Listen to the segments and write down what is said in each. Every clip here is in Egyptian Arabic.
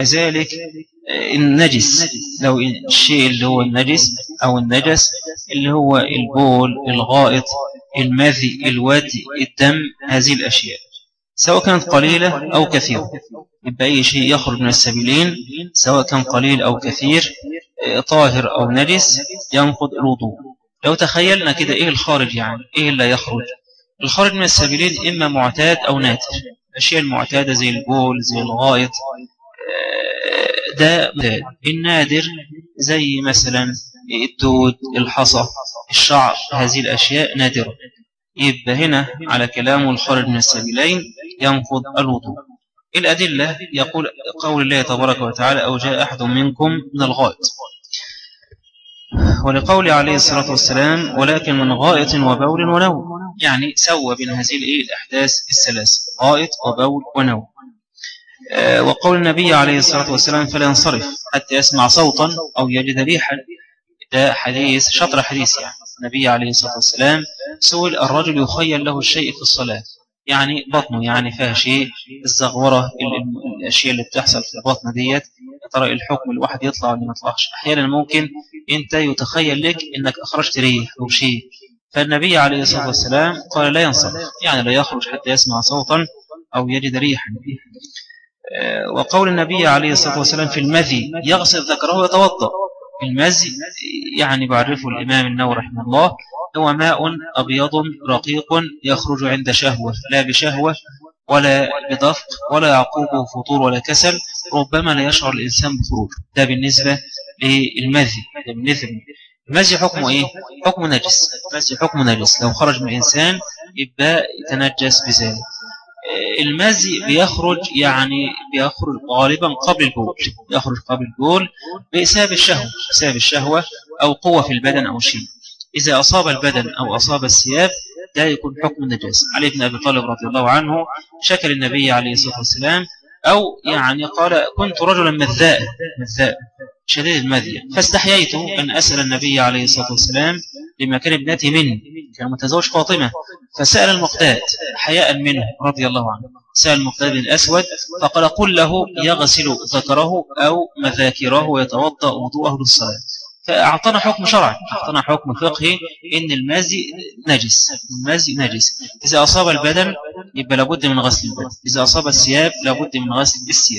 كذلك النجس لو الشيء اللي هو النجس أو النجس اللي هو البول الغائط المذي الودي الدم هذه الأشياء سواء كانت قليلة أو كثيرة يبقى أي شيء يخرج من السبيلين سواء كان قليل أو كثير طاهر أو نجس ينقض الوضوء لو تخيلنا كده إيه الخارج يعني إيه اللي يخرج الخارج من السبيلين إما معتاد أو ناتر الأشياء المعتادة زي البول زي الغائط ده النادر زي مثلا الدود الحصى الشعر هذه الأشياء نادرة يبقى هنا على كلامه الخارج من السبيلين ينقض الوضوء الأدلة يقول قول الله تبارك وتعالى أو جاء أحد منكم من الغائط ولقول عليه الصلاة والسلام ولكن من غائط وبول ونوم يعني سوى بين هذه الأحداث الثلاث غائط وبول ونوم آه، وقول النبي عليه الصلاة والسلام فلا ينصرف حتى يسمع صوتا أو يجد ريحا ده حديث شطر حديث يعني النبي عليه الصلاة والسلام سئل الرجل يخيل له الشيء في الصلاة يعني بطنه يعني فيها شيء الزغورة الأشياء اللي بتحصل في البطن ديت ترى الحكم الواحد يطلع ولا ما يطلعش أحيانا ممكن أنت يتخيل لك أنك أخرجت ريح أو شيء فالنبي عليه الصلاة والسلام قال لا ينصرف يعني لا يخرج حتى يسمع صوتا أو يجد ريحا آه، وقول النبي عليه الصلاة والسلام في المذي يغسل ذكره ويتوضأ المزي يعني بعرفه الإمام النووي رحمه الله هو ماء أبيض رقيق يخرج عند شهوة لا بشهوة ولا بدفق ولا يعقوبه فطور ولا كسل ربما لا يشعر الإنسان بخروج ده بالنسبة للمذي ده بالنسبة المزي حكمه إيه؟ حكم نجس المزي حكم نجس لو خرج من الإنسان يبقى يتنجس بذلك المزي بيخرج يعني بيخرج غالبا قبل البول يخرج قبل البول بسبب الشهوة بسبب الشهوة أو قوة في البدن أو شيء إذا أصاب البدن أو أصاب الثياب لا يكون حكم النجاسة علي بن أبي طالب رضي الله عنه شكل النبي عليه الصلاة والسلام أو يعني قال كنت رجلا مذاء مذاء شديد المذية فاستحييت أن أسأل النبي عليه الصلاة والسلام لما كان ابنتي مني كان متزوج فاطمة فسأل المقتاد حياء منه رضي الله عنه سأل المقتاد الأسود فقال قل له يغسل ذكره أو مذاكره ويتوضأ وضوءه للصلاة فأعطانا حكم شرعي أعطانا حكم فقهي إن المازي نجس المازي نجس إذا أصاب البدن يبقى لابد من غسل البدن إذا أصاب الثياب لابد من غسل الثياب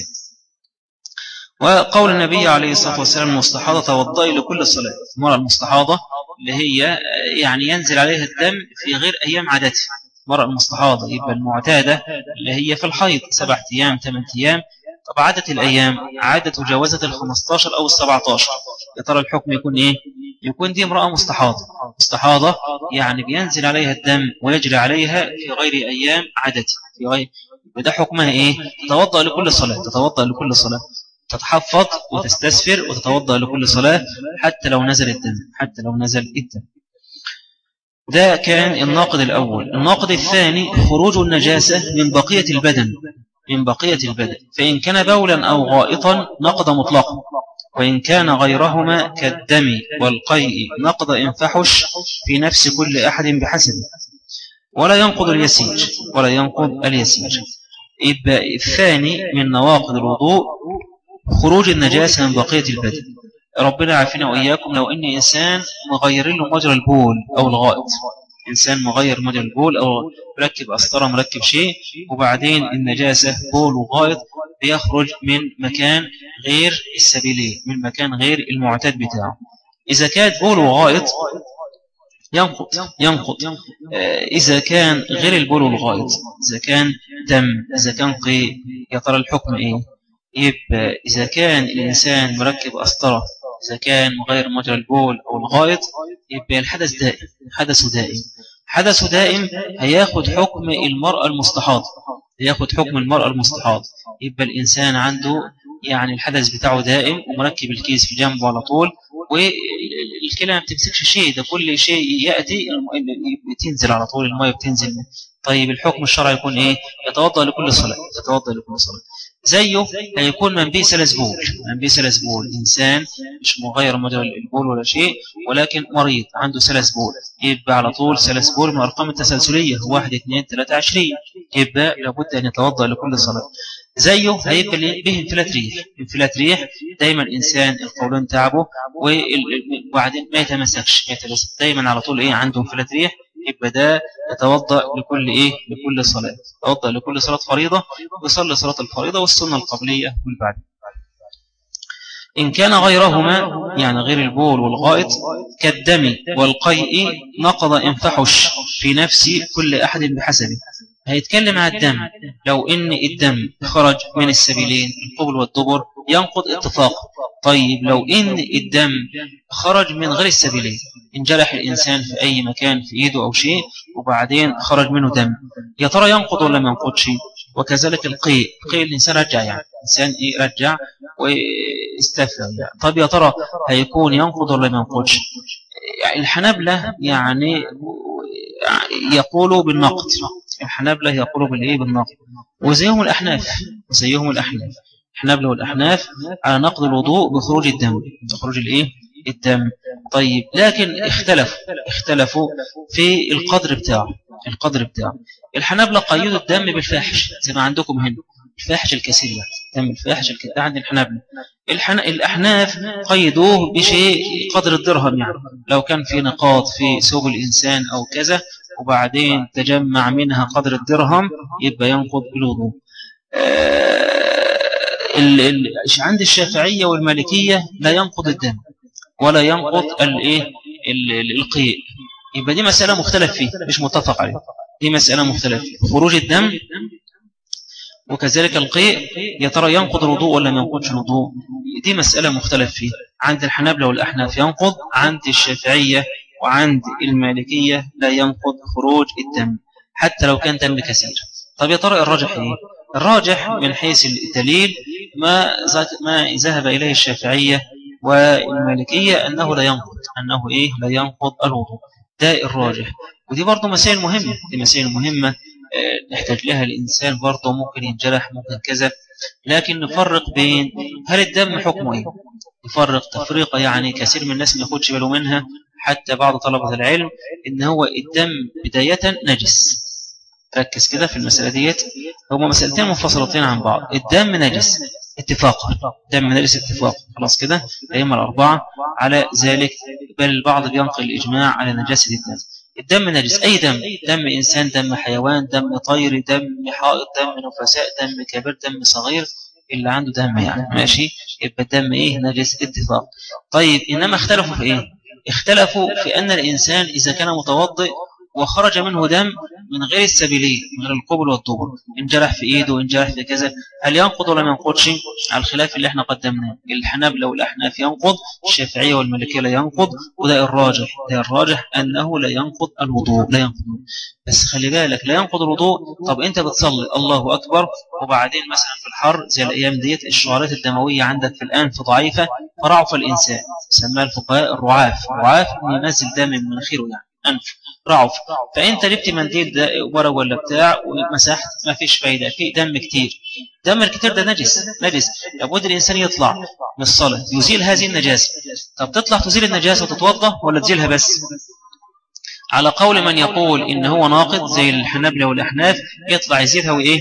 وقول النبي عليه الصلاة والسلام المستحاضة توضئي لكل صلاة المرأة المستحاضة اللي هي يعني ينزل عليها الدم في غير أيام عادتها المرأة المستحاضة يبقى المعتادة اللي هي في الحيض سبعة أيام ثمان أيام طب عادة الأيام عادة جوازة ال 15 أو ال 17 يا ترى الحكم يكون إيه يكون دي امرأة مستحاضة مستحاضة يعني بينزل عليها الدم ويجري عليها في غير أيام عادتها في غير وده حكمها إيه تتوضأ لكل صلاة تتوضأ لكل صلاة تتحفظ وتستسفر وتتوضأ لكل صلاة حتى لو نزل الدم حتى لو نزل الدم ده كان الناقد الأول الناقد الثاني خروج النجاسة من بقية البدن من بقية البدن فإن كان بولا أو غائطا نقض مطلقا وإن كان غيرهما كالدم والقيء نقض إن فحش في نفس كل أحد بحسب ولا ينقض اليسير ولا ينقض اليسير إبقى الثاني من نواقض الوضوء خروج النجاسة من بقية البدن ربنا عافينا وإياكم لو أن إنسان مغير له مجرى البول أو الغائط إنسان مغير مجرى البول أو مركب أسطرة مركب شيء وبعدين النجاسة بول وغائط بيخرج من مكان غير السبيلي من مكان غير المعتاد بتاعه إذا كان بول وغائط ينقض ينقض آه، إذا كان غير البول والغائط إذا كان دم إذا كان قي يا ترى الحكم إيه يبقى إذا كان الإنسان مركب أسطرة إذا كان مغير مجرى البول أو الغائط يبقى الحدث دائم حدث دائم حدث دائم هياخد حكم المرأة المستحاضة هياخد حكم المرأة المستحاضة يبقى الإنسان عنده يعني الحدث بتاعه دائم ومركب الكيس في جنبه على طول والكلى ما بتمسكش شيء ده كل شيء يأتي بتنزل على طول الماء بتنزل طيب الحكم الشرعي يكون ايه يتوضأ لكل صلاة يتوضأ لكل صلاة زيه هيكون منبي سلس بول منبي سلس بول إنسان مش مغير مجرى البول ولا شيء ولكن مريض عنده سلس بول يبقى على طول سلس بول من الأرقام التسلسلية 1 2 3 20 يبقى لابد أن يتوضأ لكل صلاة زيه هيبقى به انفلات ريح انفلات ريح دايما الإنسان القولون تعبه وبعدين ما يتمسكش ما يتمسك دايما على طول إيه عنده انفلات ريح يبقى ده يتوضأ لكل إيه لكل صلاة يتوضأ لكل صلاة فريضة ويصلي صلاة الفريضة والسنة القبلية والبعد إن كان غيرهما يعني غير البول والغائط كالدم والقيء نقض إن فحش في نفس كل أحد بحسبه هيتكلم عن الدم لو إن الدم خرج من السبيلين القبل والدبر ينقض اتفاقا طيب لو إن الدم خرج من غير السبيلين انجرح الإنسان في أي مكان في إيده أو شيء وبعدين خرج منه دم يا ترى ينقض ولا ما ينقضش وكذلك القيء قيء الإنسان رجع يعني الإنسان إيه رجع واستفهم يعني. طب يا ترى هيكون ينقض ولا ما ينقضش يعني الحنابلة يعني يقولوا بالنقد الحنابلة يقولوا بالإيه بالنقد وزيهم الأحناف زيهم الأحناف الحنابلة والأحناف على نقض الوضوء بخروج الدم بخروج الإيه الدم طيب لكن اختلفوا اختلفوا في القدر بتاعه القدر بتاعه الحنابلة قيدوا الدم بالفاحش زي ما عندكم هنا الفاحش الكثير دم الفاحش الكثير عند الحنابلة الحن... الأحناف قيدوه بشيء قدر الدرهم يعني لو كان في نقاط في سوق الإنسان أو كذا وبعدين تجمع منها قدر الدرهم يبقى ينقض الوضوء آه ال... ال... عند الشافعية والمالكية لا ينقض الدم ولا ينقض الايه القيء يبقى دي مسألة مختلف فيه مش متفق عليه دي مسألة مختلف فيه خروج الدم وكذلك القيء يا ترى ينقض الوضوء ولا ما ينقضش الوضوء دي مسألة مختلف فيه عند الحنابلة والأحناف ينقض عند الشافعية وعند المالكية لا ينقض خروج الدم حتى لو كان دم كثير طب يا ترى الراجح ايه الراجح من حيث الدليل ما ما ذهب إليه الشافعية والمالكية أنه لا ينقض أنه إيه لا ينقض الوضوء ده الراجح ودي برضه مسائل مهمة دي مسائل مهمة آه، نحتاج لها الإنسان برضه ممكن ينجرح ممكن كذا لكن نفرق بين هل الدم حكمه إيه نفرق تفريقة يعني كثير من الناس ما ياخدش باله منها حتى بعض طلبة العلم إن هو الدم بداية نجس ركز كده في المسألة ديت هما مسألتين منفصلتين عن بعض الدم نجس اتفاقا دم نجس اتفاق خلاص كده الأئمة الأربعة على ذلك بل البعض بينقل الإجماع على نجاسة الدم الدم نجس أي دم دم إنسان دم حيوان دم طير دم حائط دم نفساء دم كبير دم صغير اللي عنده دم يعني ماشي يبقى الدم إيه نجس اتفاق طيب إنما اختلفوا في إيه اختلفوا في أن الإنسان إذا كان متوضئ وخرج منه دم من غير السبيلين من القبل والدبر إن جرح في إيده إن جرح في كذا هل ينقض ولا ما ينقضش على الخلاف اللي احنا قدمناه الحنابلة والأحناف ينقض الشافعية والملكية لا ينقض وده الراجح ده الراجح أنه لا ينقض الوضوء لا ينقض بس خلي بالك لا ينقض الوضوء طب أنت بتصلي الله أكبر وبعدين مثلا في الحر زي الأيام ديت الشعارات الدموية عندك في الآن في ضعيفة فرعف الإنسان سماه الفقهاء الرعاف الرعاف ينزل دم من مناخيره يعني أنف رعف فأنت جبت منديل ده ورا ولا بتاع ومسحت ما فيش فايدة في دم كتير دم الكتير ده نجس نجس لابد الإنسان يطلع من الصلاة يزيل هذه النجاسة طب تطلع تزيل النجاسة وتتوضى ولا تزيلها بس على قول من يقول إن هو ناقض زي الحنابلة والأحناف يطلع يزيلها وإيه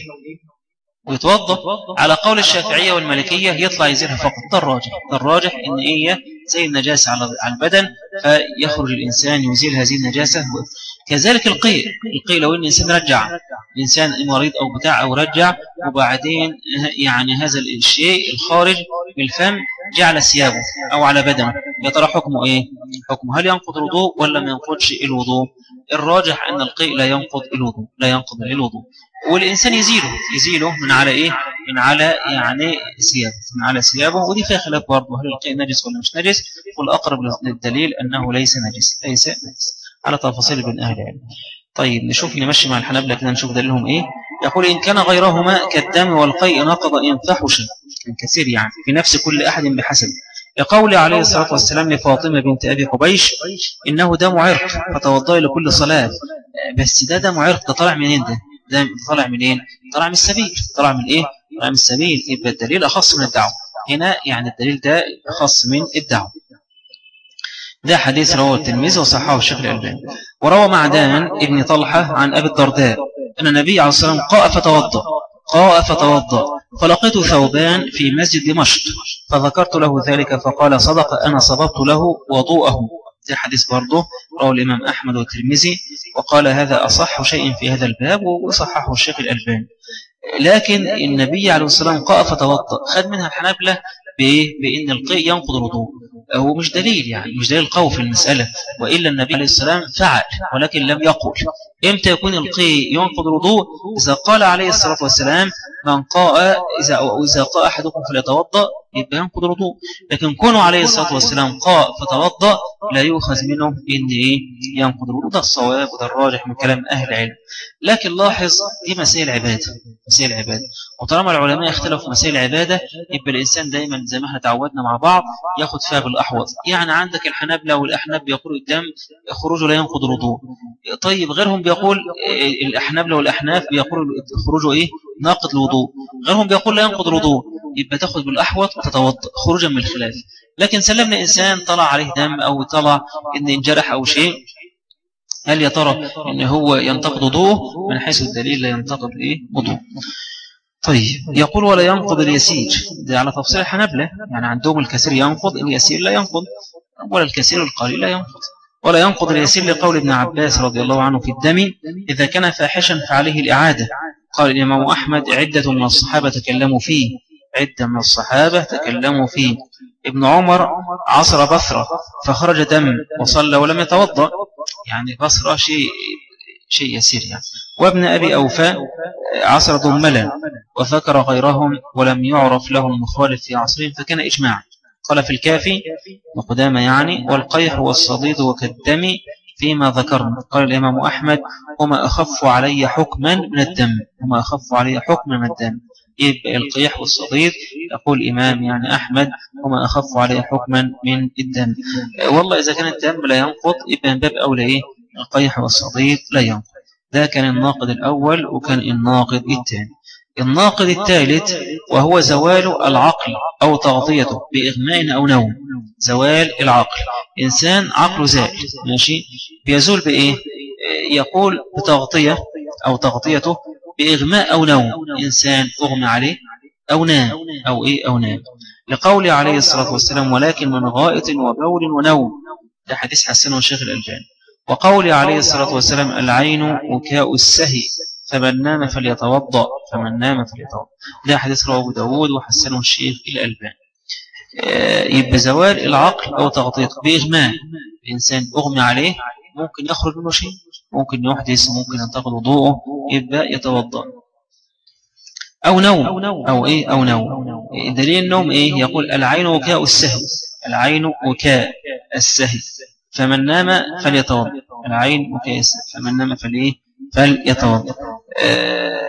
ويتوضى على قول الشافعية والمالكية يطلع يزيلها فقط ده الراجح ده الراجح إن إيه زي النجاسة على البدن فيخرج الإنسان يزيل هذه النجاسة كذلك القيء القيء لو إن الإنسان رجع الإنسان مريض أو بتاع أو رجع وبعدين يعني هذا الشيء الخارج من الفم جعل ثيابه أو على بدنه يا ترى حكمه إيه حكمه هل ينقض الوضوء ولا ما ينقضش الوضوء الراجح أن القيء لا ينقض الوضوء لا ينقض الوضوء والإنسان يزيله يزيله من على إيه من على يعني ثيابه من على ثيابه ودي فيها خلاف برضه هل القيء نجس ولا مش نجس والأقرب للدليل أنه ليس نجس ليس نجس على تفاصيل بين أهل العلم طيب نشوف نمشي مع الحنابلة كده نشوف دليلهم إيه يقول إن كان غيرهما كالدم والقيء نقض إن فحش كثير يعني في نفس كل أحد بحسب لقول عليه الصلاة والسلام لفاطمة بنت أبي قبيش إنه دم عرق فتوضأ لكل صلاة بس ده دم عرق ده طالع منين ده ده طالع منين طالع من السبيل طالع من إيه طالع من السبيل يبقى الدليل أخص من الدعوة هنا يعني الدليل ده أخص من الدعوة ده حديث رواه التلميذ وصححه الشيخ الألباني وروى معدان ابن طلحة عن أبي الدرداء أن النبي عليه الصلاة والسلام قاء فتوضأ قاء فتوضأ فلقيت ثوبان في مسجد دمشق فذكرت له ذلك فقال صدق أنا صببت له وضوءه ده حديث برضه رواه الإمام أحمد والترمذي وقال هذا أصح شيء في هذا الباب وصححه الشيخ الألباني لكن النبي عليه الصلاة والسلام قاء فتوضأ خد منها الحنابلة بأن القيء ينقض الوضوء هو مش دليل يعني مش دليل قوي في المسألة وإلا النبي عليه السلام فعل ولكن لم يقل إمتى يكون القيء ينقض الوضوء إذا قال عليه الصلاة والسلام من قاء إذا, إذا قاء أحدكم فليتوضأ يبقى ينقض الوضوء لكن كونه عليه الصلاة والسلام قاء فتوضأ لا يؤخذ منه إن إيه ينقض الوضوء ده الصواب وده الراجح من كلام أهل العلم لكن لاحظ دي مسائل عبادة مسائل عبادة وطالما العلماء اختلفوا في مسائل العبادة يبقى الإنسان دايما زي ما احنا تعودنا مع بعض ياخد فيها بالأحوط يعني عندك الحنابلة والأحناب بيقولوا الدم خروجه لا ينقض الوضوء طيب غيرهم بيقول الأحنابلة والأحناف بيقولوا خروجه إيه ناقض الوضوء غيرهم بيقول لا ينقض الوضوء يبقى تاخد بالأحوط وتتوضا خروجا من الخلاف لكن سلمنا إنسان طلع عليه دم أو طلع إن انجرح أو شيء هل يا ترى إن هو ينتقد وضوءه من حيث الدليل لا ينتقد إيه وضوءه طيب يقول ولا ينقض اليسير ده على تفصيل الحنبلة يعني عندهم الكثير ينقض اليسير لا ينقض ولا الكثير القليل لا ينقض ولا ينقض اليسير لقول ابن عباس رضي الله عنه في الدم إذا كان فاحشا فعليه الإعادة قال الإمام أحمد عدة من الصحابة تكلموا فيه عدة من الصحابة تكلموا فيه ابن عمر عصر بصرة فخرج دم وصلى ولم يتوضأ يعني بصرة شيء شيء يسير يعني وابن أبي أوفاء عصر ضملا وذكر غيرهم ولم يعرف لهم مخالف في عصرهم فكان إجماع قال في الكافي وقدام يعني والقيح والصديد وكالدم فيما ذكرنا قال الإمام أحمد هما أخف علي حكما من الدم هما أخف علي حكما من الدم يبقى القيح والصديد يقول الإمام يعني أحمد هما أخف عليه حكما من الدم والله إذا كان الدم لا ينقض يبقى من باب أولى إيه القيح والصديد لا ينقض ده كان الناقض الأول وكان الناقض الثاني الناقض الثالث وهو زوال العقل أو تغطيته بإغماء أو نوم زوال العقل إنسان عقله زال ماشي بيزول بإيه يقول بتغطية أو تغطيته بإغماء أو نوم إنسان أغمى عليه أو نام أو إيه أو نام لقوله عليه الصلاة والسلام ولكن من غائط وبول ونوم ده حديث حسنه الشيخ الألباني وقوله عليه الصلاة والسلام العين وكاء السهي فمن نام فليتوضأ فمن نام فليتوضأ ده حديث رواه أبو داود وحسنه الشيخ الألباني آه، يبقى زوال العقل أو تغطيته بإغماء الإنسان أغمى عليه ممكن يخرج منه شيء ممكن يحدث ممكن ينتقل وضوءه يبقى يتوضأ أو نوم أو إيه أو نوم دليل النوم إيه يقول العين وكاء السهو العين وكاء السهو فمن نام فليتوضأ العين وكاء السهو فمن نام فليه فليتوضأ آه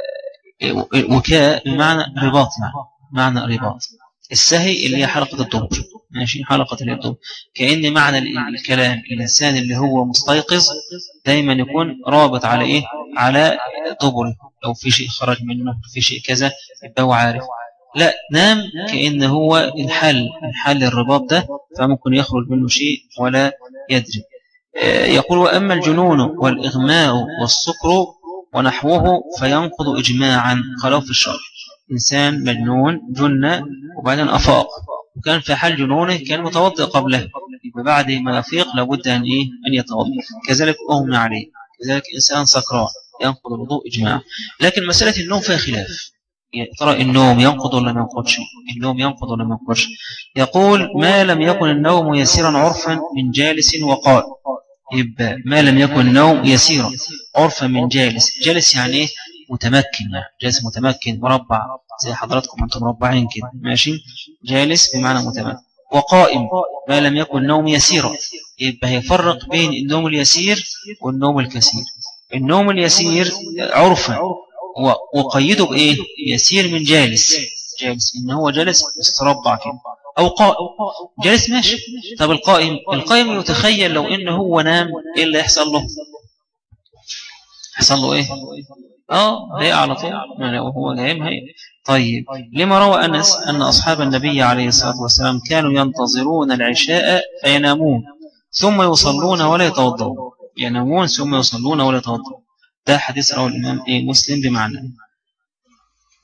وكاء بمعنى رباط يعني معنى رباط السهي اللي هي حلقة الدبر ماشي حلقة الدبر كأن معنى الكلام الإنسان اللي هو مستيقظ دايما يكون رابط على إيه على دبره لو في شيء خرج منه في شيء كذا يبقى هو عارف لا نام كأن هو انحل انحل الرباط ده فممكن يخرج منه شيء ولا يدري آه، يقول وأما الجنون والإغماء والسكر ونحوه فينقض إجماعا خلاف في الشرع إنسان مجنون جن وبعدين أفاق وكان في حال جنونه كان متوضئ قبله وبعد ما يفيق لابد أن, إيه؟ أن يتوضئ كذلك أغمى عليه كذلك إنسان سكران ينقض الوضوء إجماعا لكن مسألة النوم فيها خلاف يعني ترى النوم ينقض ولا ما ينقضش النوم ينقض ولا ما ينقضش يقول ما لم يكن النوم يسيرا عرفا من جالس وقال يبقى ما لم يكن النوم يسيرا عرفا من جالس جالس يعني ايه متمكن يعني جالس متمكن مربع زي حضراتكم انتم مربعين كده ماشي جالس بمعنى متمكن وقائم ما لم يكن نوم يسيرا يبقى يفرق بين النوم اليسير والنوم الكثير النوم اليسير عرفا وقيده بإيه يسير من جالس جالس إن هو جالس استربع كده أو قائم جالس ماشي طب القائم القائم يتخيل لو إنه هو نام إيه اللي يحصل له يحصل له إيه اه هي على طول يعني وهو نايم هي طيب لما روى أنس أن أصحاب النبي عليه الصلاة والسلام كانوا ينتظرون العشاء فينامون ثم يصلون ولا يتوضون ينامون ثم يصلون ولا يتوضون ده حديث رواه الإمام إيه مسلم بمعنى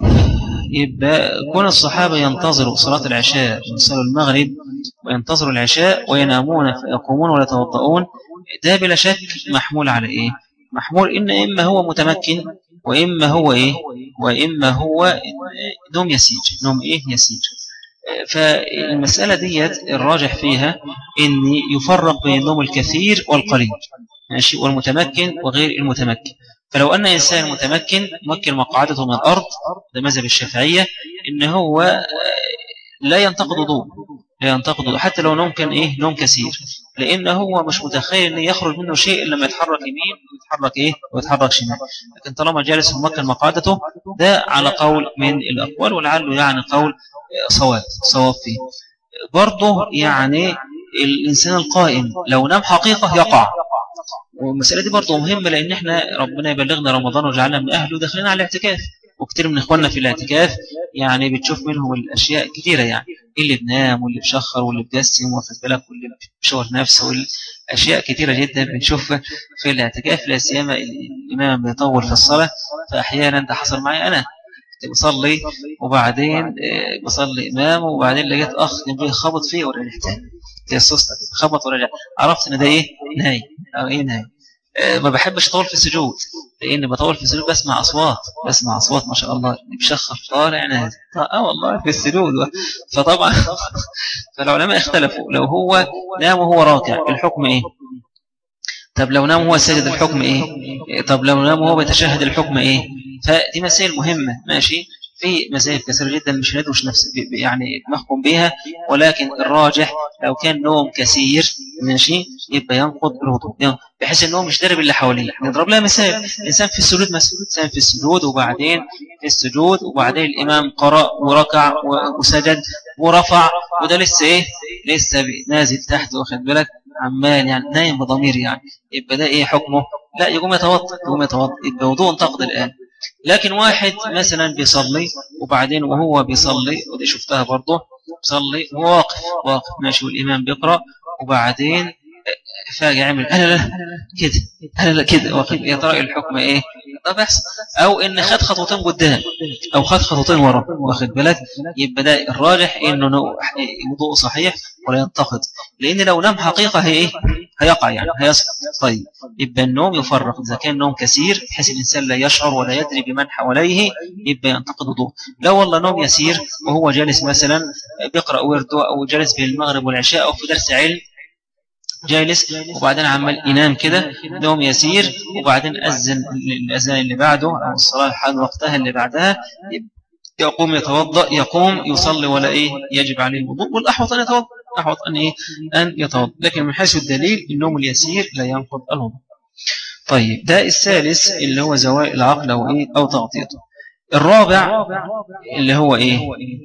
يبقى كون الصحابة ينتظروا صلاة العشاء يصلوا المغرب وينتظروا العشاء وينامون فيقومون ولا يتوضؤون ده بلا شك محمول على إيه محمول إن إما هو متمكن وإما هو إيه وإما هو نوم يسيج نوم إيه يسيج فالمسألة ديت الراجح فيها إن يفرق بين النوم الكثير والقليل ماشي والمتمكن وغير المتمكن فلو أن إنسان متمكن ممكن مقعدته من الأرض ده مذهب الشافعية إن هو لا ينتقد وضوء لا ينتقد وضوء حتى لو نوم كان إيه نوم كثير لأن هو مش متخيل أن يخرج منه شيء لما يتحرك يمين ويتحرك إيه ويتحرك شمال لكن طالما جالس ممكن مقعدته ده على قول من الأقوال ولعله يعني قول صواب صواب فيه برضه يعني الإنسان القائم لو نام حقيقة يقع والمسألة دي برضه مهمة لأن احنا ربنا يبلغنا رمضان وجعلنا من أهله داخلين على الاعتكاف وكتير من إخواننا في الاعتكاف يعني بتشوف منهم الأشياء كثيرة يعني اللي بنام واللي بشخر واللي بجسم واخد بالك واللي بشور نفسه والأشياء كثيرة جدا بنشوفها في الاعتكاف لا سيما الإمام بيطول في الصلاة فأحيانا ده حصل معي أنا بصلي وبعدين آه، بصلي إمام وبعدين لقيت أخ جنبي خبط فيه ورجع تاني السوستة خبط ورجع عرفت إن ده إيه ناي أو إيه ناي آه، ما بحبش أطول في السجود لأن بطول في السجود بسمع أصوات بسمع أصوات ما شاء الله بشخر طالع نازل آه والله في السجود فطبعا فالعلماء اختلفوا لو هو نام وهو راكع الحكم إيه طب لو نام وهو ساجد الحكم إيه طب لو نام وهو بيتشهد الحكم إيه فدي مسائل مهمة ماشي في مسائل كثيرة جدا مش ندوش نفس يعني نحكم بها ولكن الراجح لو كان نوم كثير ماشي يبقى ينقض الوضوء بحيث ان هو مش دارب اللي حواليه نضرب لها مثال انسان في السجود مثلا انسان في السجود وبعدين في السجود وبعدين الامام قرأ وركع وسجد ورفع وده لسه ايه لسه نازل تحت واخد بالك عمال يعني نايم بضمير يعني يبقى ده ايه حكمه لا يقوم يتوضا يقوم يتوضا يبقى وضوء انتقد الان لكن واحد مثلا بيصلي وبعدين وهو بيصلي ودي شفتها برضه بيصلي واقف واقف ماشي والإمام بيقرأ وبعدين فاجع عمل أنا لا كده أنا لا كده واخد يا ترى الحكم إيه ده بيحصل أو إن خد خطوتين قدام أو خد خطوتين ورا واخد بالك يبقى ده الراجح إنه وضوء صحيح ولا ينتقد لأن لو نام حقيقة هي إيه هيقع يعني هيسقط طيب يبقى النوم يفرق إذا كان نوم كثير بحيث الإنسان لا يشعر ولا يدري بمن حواليه يبقى ينتقد وضوء لا والله نوم يسير وهو جالس مثلا بيقرأ ورده أو جالس بين المغرب والعشاء أو في درس علم جالس وبعدين عمال ينام كده نوم يسير وبعدين أذن الأذان اللي بعده أو الصلاة حال وقتها اللي بعدها يقوم يتوضأ يقوم يصلي ولا إيه يجب عليه الوضوء والأحوط أن يتوضأ أحوط أن إيه أن يتوضأ لكن من حيث الدليل النوم اليسير لا ينقض الوضوء طيب ده الثالث اللي هو زوائل العقل أو إيه أو تغطيته الرابع اللي هو إيه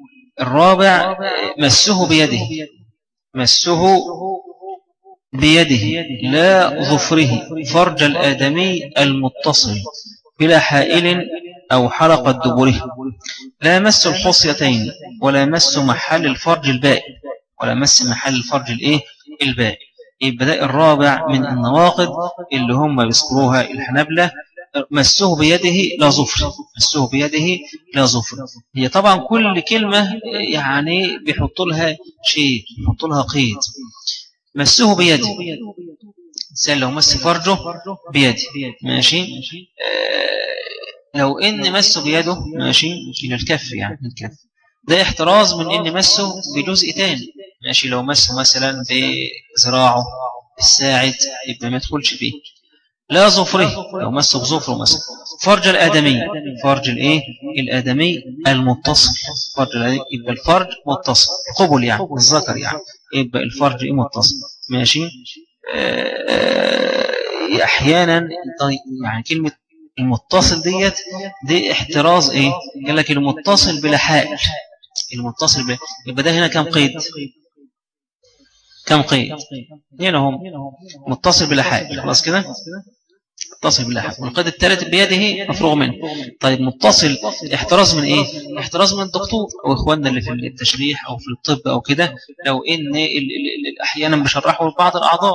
الرابع مسه بيده مسه بيده لا ظفره فرج الآدمي المتصل بلا حائل أو حلقة دبره لا مس الخصيتين ولا مس محل الفرج الباقي ولا مس محل الفرج الايه الباقي يبقى ده الرابع من النواقض اللي هم بيذكروها الحنبلة مسه بيده لا ظفر مسه بيده لا ظفر هي طبعا كل كلمة يعني بيحط لها شيء بيحط لها قيد مسه بيده الإنسان لو مس فرجه بيده ماشي آه لو إن مسه بيده ماشي إلى الكف يعني الكف ده احتراز من إن مسه بجزء تاني ماشي لو مسه مثلا بذراعه الساعد يبقى ما يدخلش فيه لا ظفره لو مسه بظفره مثلا فرج الآدمي فرج الإيه الآدمي المتصل فرج الآدمي يبقى الفرج متصل قبل يعني الذكر يعني يبقى الفرج إيه متصل ماشي آه، أحيانا يعني كلمة المتصل ديت دي احتراز ايه قال لك المتصل بلا حائل المتصل بلا يبقى ده هنا كم قيد كم قيد هنا هم متصل بلا حائل خلاص كده متصل بالله والقيد الثالث بيده مفروغ منه طيب متصل احتراز من ايه احتراز من الدكتور او اخواننا اللي في التشريح او في الطب او كده لو ان احيانا بشرحوا بعض الاعضاء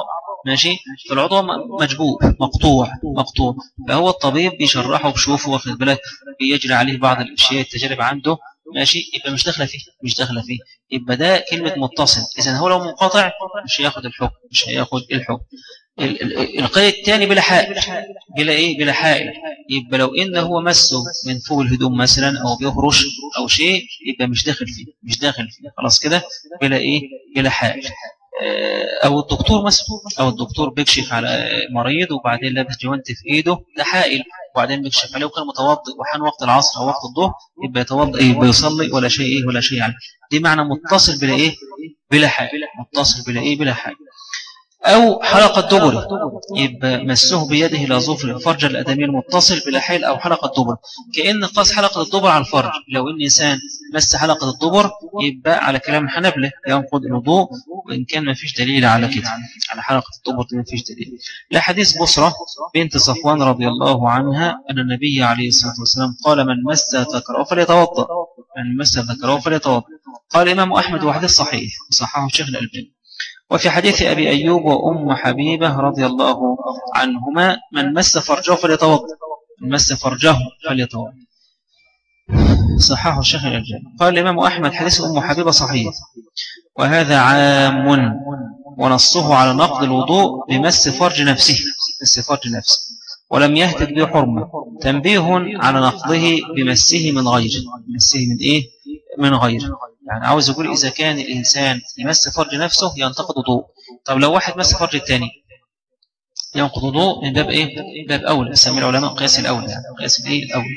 ماشي فالعضو مجبوب مقطوع مقطوع فهو الطبيب بيشرحه بشوفه واخد بالك بيجري عليه بعض الاشياء التجارب عنده ماشي يبقى مش داخله فيه مش داخله فيه يبقى ده كلمه متصل اذا هو لو منقطع مش هياخد الحكم مش هياخد الحكم القيد الثاني بلا حائل بلا ايه بلا حائل يبقى لو ان هو مسه من فوق الهدوم مثلا او بيهرش او شيء يبقى مش داخل فيه مش داخل فيه خلاص كده بلا ايه بلا حائل آه، او الدكتور مثلا او الدكتور بيكشف على مريض وبعدين لابس جوانت في ايده ده حائل وبعدين بيكشف عليه وكان متوضئ وحان وقت العصر او وقت الظهر يبقى يتوضئ يبقى يصلي ولا شيء ايه ولا شيء يعني دي معنى متصل بلا ايه بلا حائل متصل بلا ايه بلا حائل أو حلقة دبر يبقى مسه بيده إلى ظفر الفرج الأدمي المتصل بلا حيل أو حلقة دبر كأن قاس حلقة الدبر على الفرج لو إن إنسان مس حلقة الدبر يبقى على كلام الحنبلة ينقض الوضوء وإن كان ما فيش دليل على كده على حلقة الدبر ما فيش دليل لا حديث بصرة بنت صفوان رضي الله عنها أن النبي عليه الصلاة والسلام قال من مس ذكره فليتوضأ من مس ذكره فليتوضأ قال الإمام أحمد وحديث صحيح صححه الشيخ الألباني وفي حديث أبي أيوب وأم حبيبة رضي الله عنهما من مس فرجه فليتوضا من مس فرجه فليتوضا صححه الشيخ الألباني قال الإمام أحمد حديث أم حبيبة صحيح وهذا عام ونصه على نقض الوضوء بمس فرج نفسه مس فرج نفسه ولم يهتد به حرمة تنبيه على نقضه بمسه من غيره بمسه من إيه؟ من غيره يعني عاوز يقول إذا كان الإنسان يمس فرج نفسه ينتقد وضوء طب لو واحد مس فرج الثاني ينقض وضوء من باب إيه؟ باب أولى يسمي العلماء قياس الأولى يعني قياس الإيه الأولى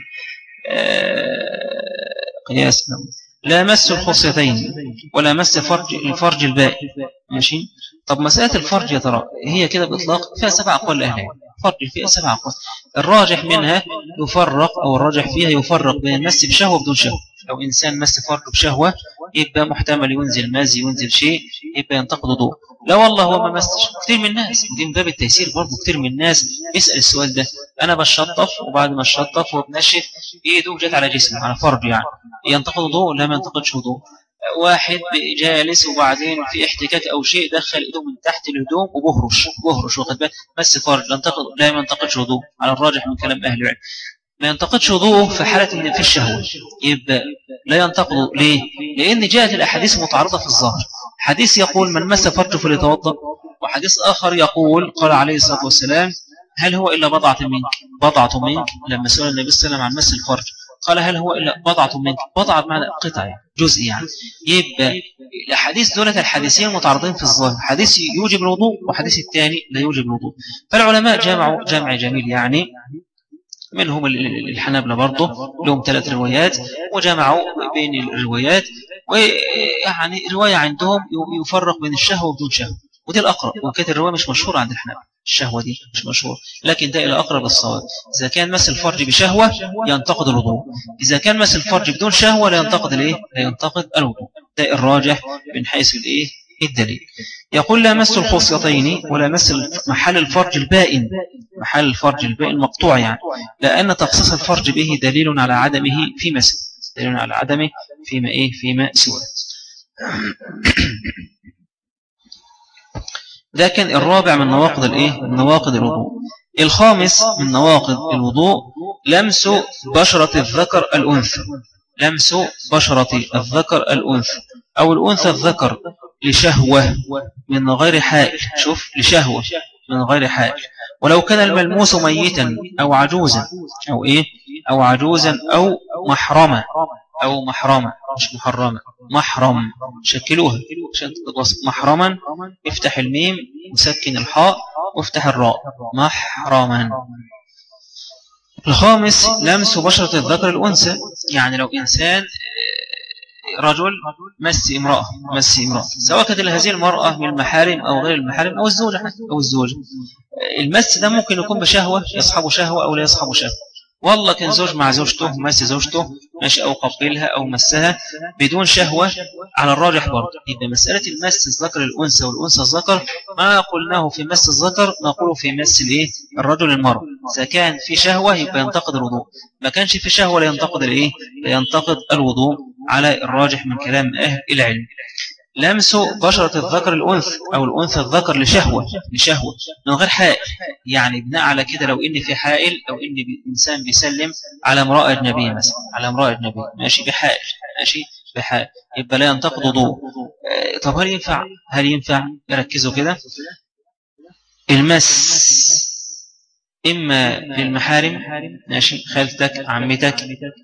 آه قياس الأولى لا مس الخصيتين ولا مس فرج الفرج الباقي ماشي طب مسألة الفرج يا ترى هي كده بإطلاق فيها سبع أقوال الأهلين فرج فيها سبع أقوال الراجح منها يفرق أو الراجح فيها يفرق بين المس بشهوة وبدون شهوة لو إنسان مس فرج بشهوة يبقى محتمل ينزل مازي ينزل شيء يبقى ينتقد وضوء لا والله هو ما مسش كثير من الناس ودي من باب التيسير برضه كثير من الناس يسأل السؤال ده أنا بشطف وبعد ما الشطف وبنشف إيده جت على جسمه على فرج يعني ينتقد وضوء لا ما ينتقدش وضوء واحد جالس وبعدين في احتكاك او شيء دخل ايده من تحت الهدوم وبهرش بهرش واخد بالك مس فرج لا ينتقد لا ينتقدش وضوء على الراجح من كلام اهل العلم ما ينتقدش وضوءه في حالة ان في الشهوة يبقى لا ينتقد ليه لان جاءت الاحاديث متعارضة في الظاهر حديث يقول من مس فرجه فليتوضا وحديث اخر يقول قال عليه الصلاة والسلام هل هو الا بضعة منك بضعة منك لما سئل النبي صلى الله عليه وسلم عن مس الفرج قال هل هو إلا بضعة منك بضعة بمعنى قطعة جزء يعني يبقى الحديث دولة الحديثين متعارضين في الظاهر حديث يوجب الوضوء وحديث الثاني لا يوجب الوضوء فالعلماء جمعوا جمع جميل يعني منهم الحنابلة برضه لهم ثلاث روايات وجمعوا بين الروايات ويعني رواية عندهم يفرق بين الشهوة وبدون شهوة ودي الأقرب وكانت الرواية مش مشهورة عند الحنابلة الشهوة دي مش مشهور لكن ده إلى أقرب الصواب إذا كان مس الفرج بشهوة ينتقد الوضوء إذا كان مس الفرج بدون شهوة لا ينتقد الإيه لا ينتقد الوضوء ده الراجح من حيث الإيه الدليل يقول لا مس الخصيتين ولا مس محل الفرج البائن محل الفرج البائن مقطوع يعني لأن تخصيص الفرج به دليل على عدمه في مس دليل على عدمه فيما إيه فيما سوى ده كان الرابع من نواقض الايه من نواقض الوضوء الخامس من نواقض الوضوء لمس بشرة الذكر الأنثى لمس بشرة الذكر الأنثى أو الأنثى الذكر لشهوة من غير حائل شوف لشهوة من غير حائل ولو كان الملموس ميتا أو عجوزا أو إيه أو عجوزا أو محرمة أو محرمة مش محرمة محرم شكلوها محرما افتح الميم وسكن الحاء وافتح الراء محرما الخامس لمس بشرة الذكر الأنثى يعني لو إنسان آه، رجل مس امرأة مس امرأة سواء كانت هذه المرأة من المحارم أو غير المحارم أو الزوجة أو الزوجة المس ده ممكن يكون بشهوة يصحب شهوة أو لا يصحب شهوة والله كان زوج مع زوجته مس زوجته ماشي أو قبلها أو مسها بدون شهوة على الراجح برضه يبقى مسألة المس الذكر الأنثى والأنثى الذكر ما قلناه في مس الذكر نقوله في مس الإيه الرجل المرأة إذا كان في شهوة يبقى ينتقد الوضوء ما كانش في شهوة لا ينتقد الإيه لا ينتقد الوضوء على الراجح من كلام أهل العلم لمس بشرة الذكر الأنثى أو الأنثى الذكر لشهوة لشهوة من غير حائل يعني بناء على كده لو إن في حائل أو إن إنسان بيسلم على امرأة أجنبية مثلا على امرأة أجنبية ماشي بحائل ماشي بحائل يبقى لا ينتقد وضوء آه، طب هل ينفع هل ينفع ركزوا كده المس إما للمحارم ماشي خالتك عمتك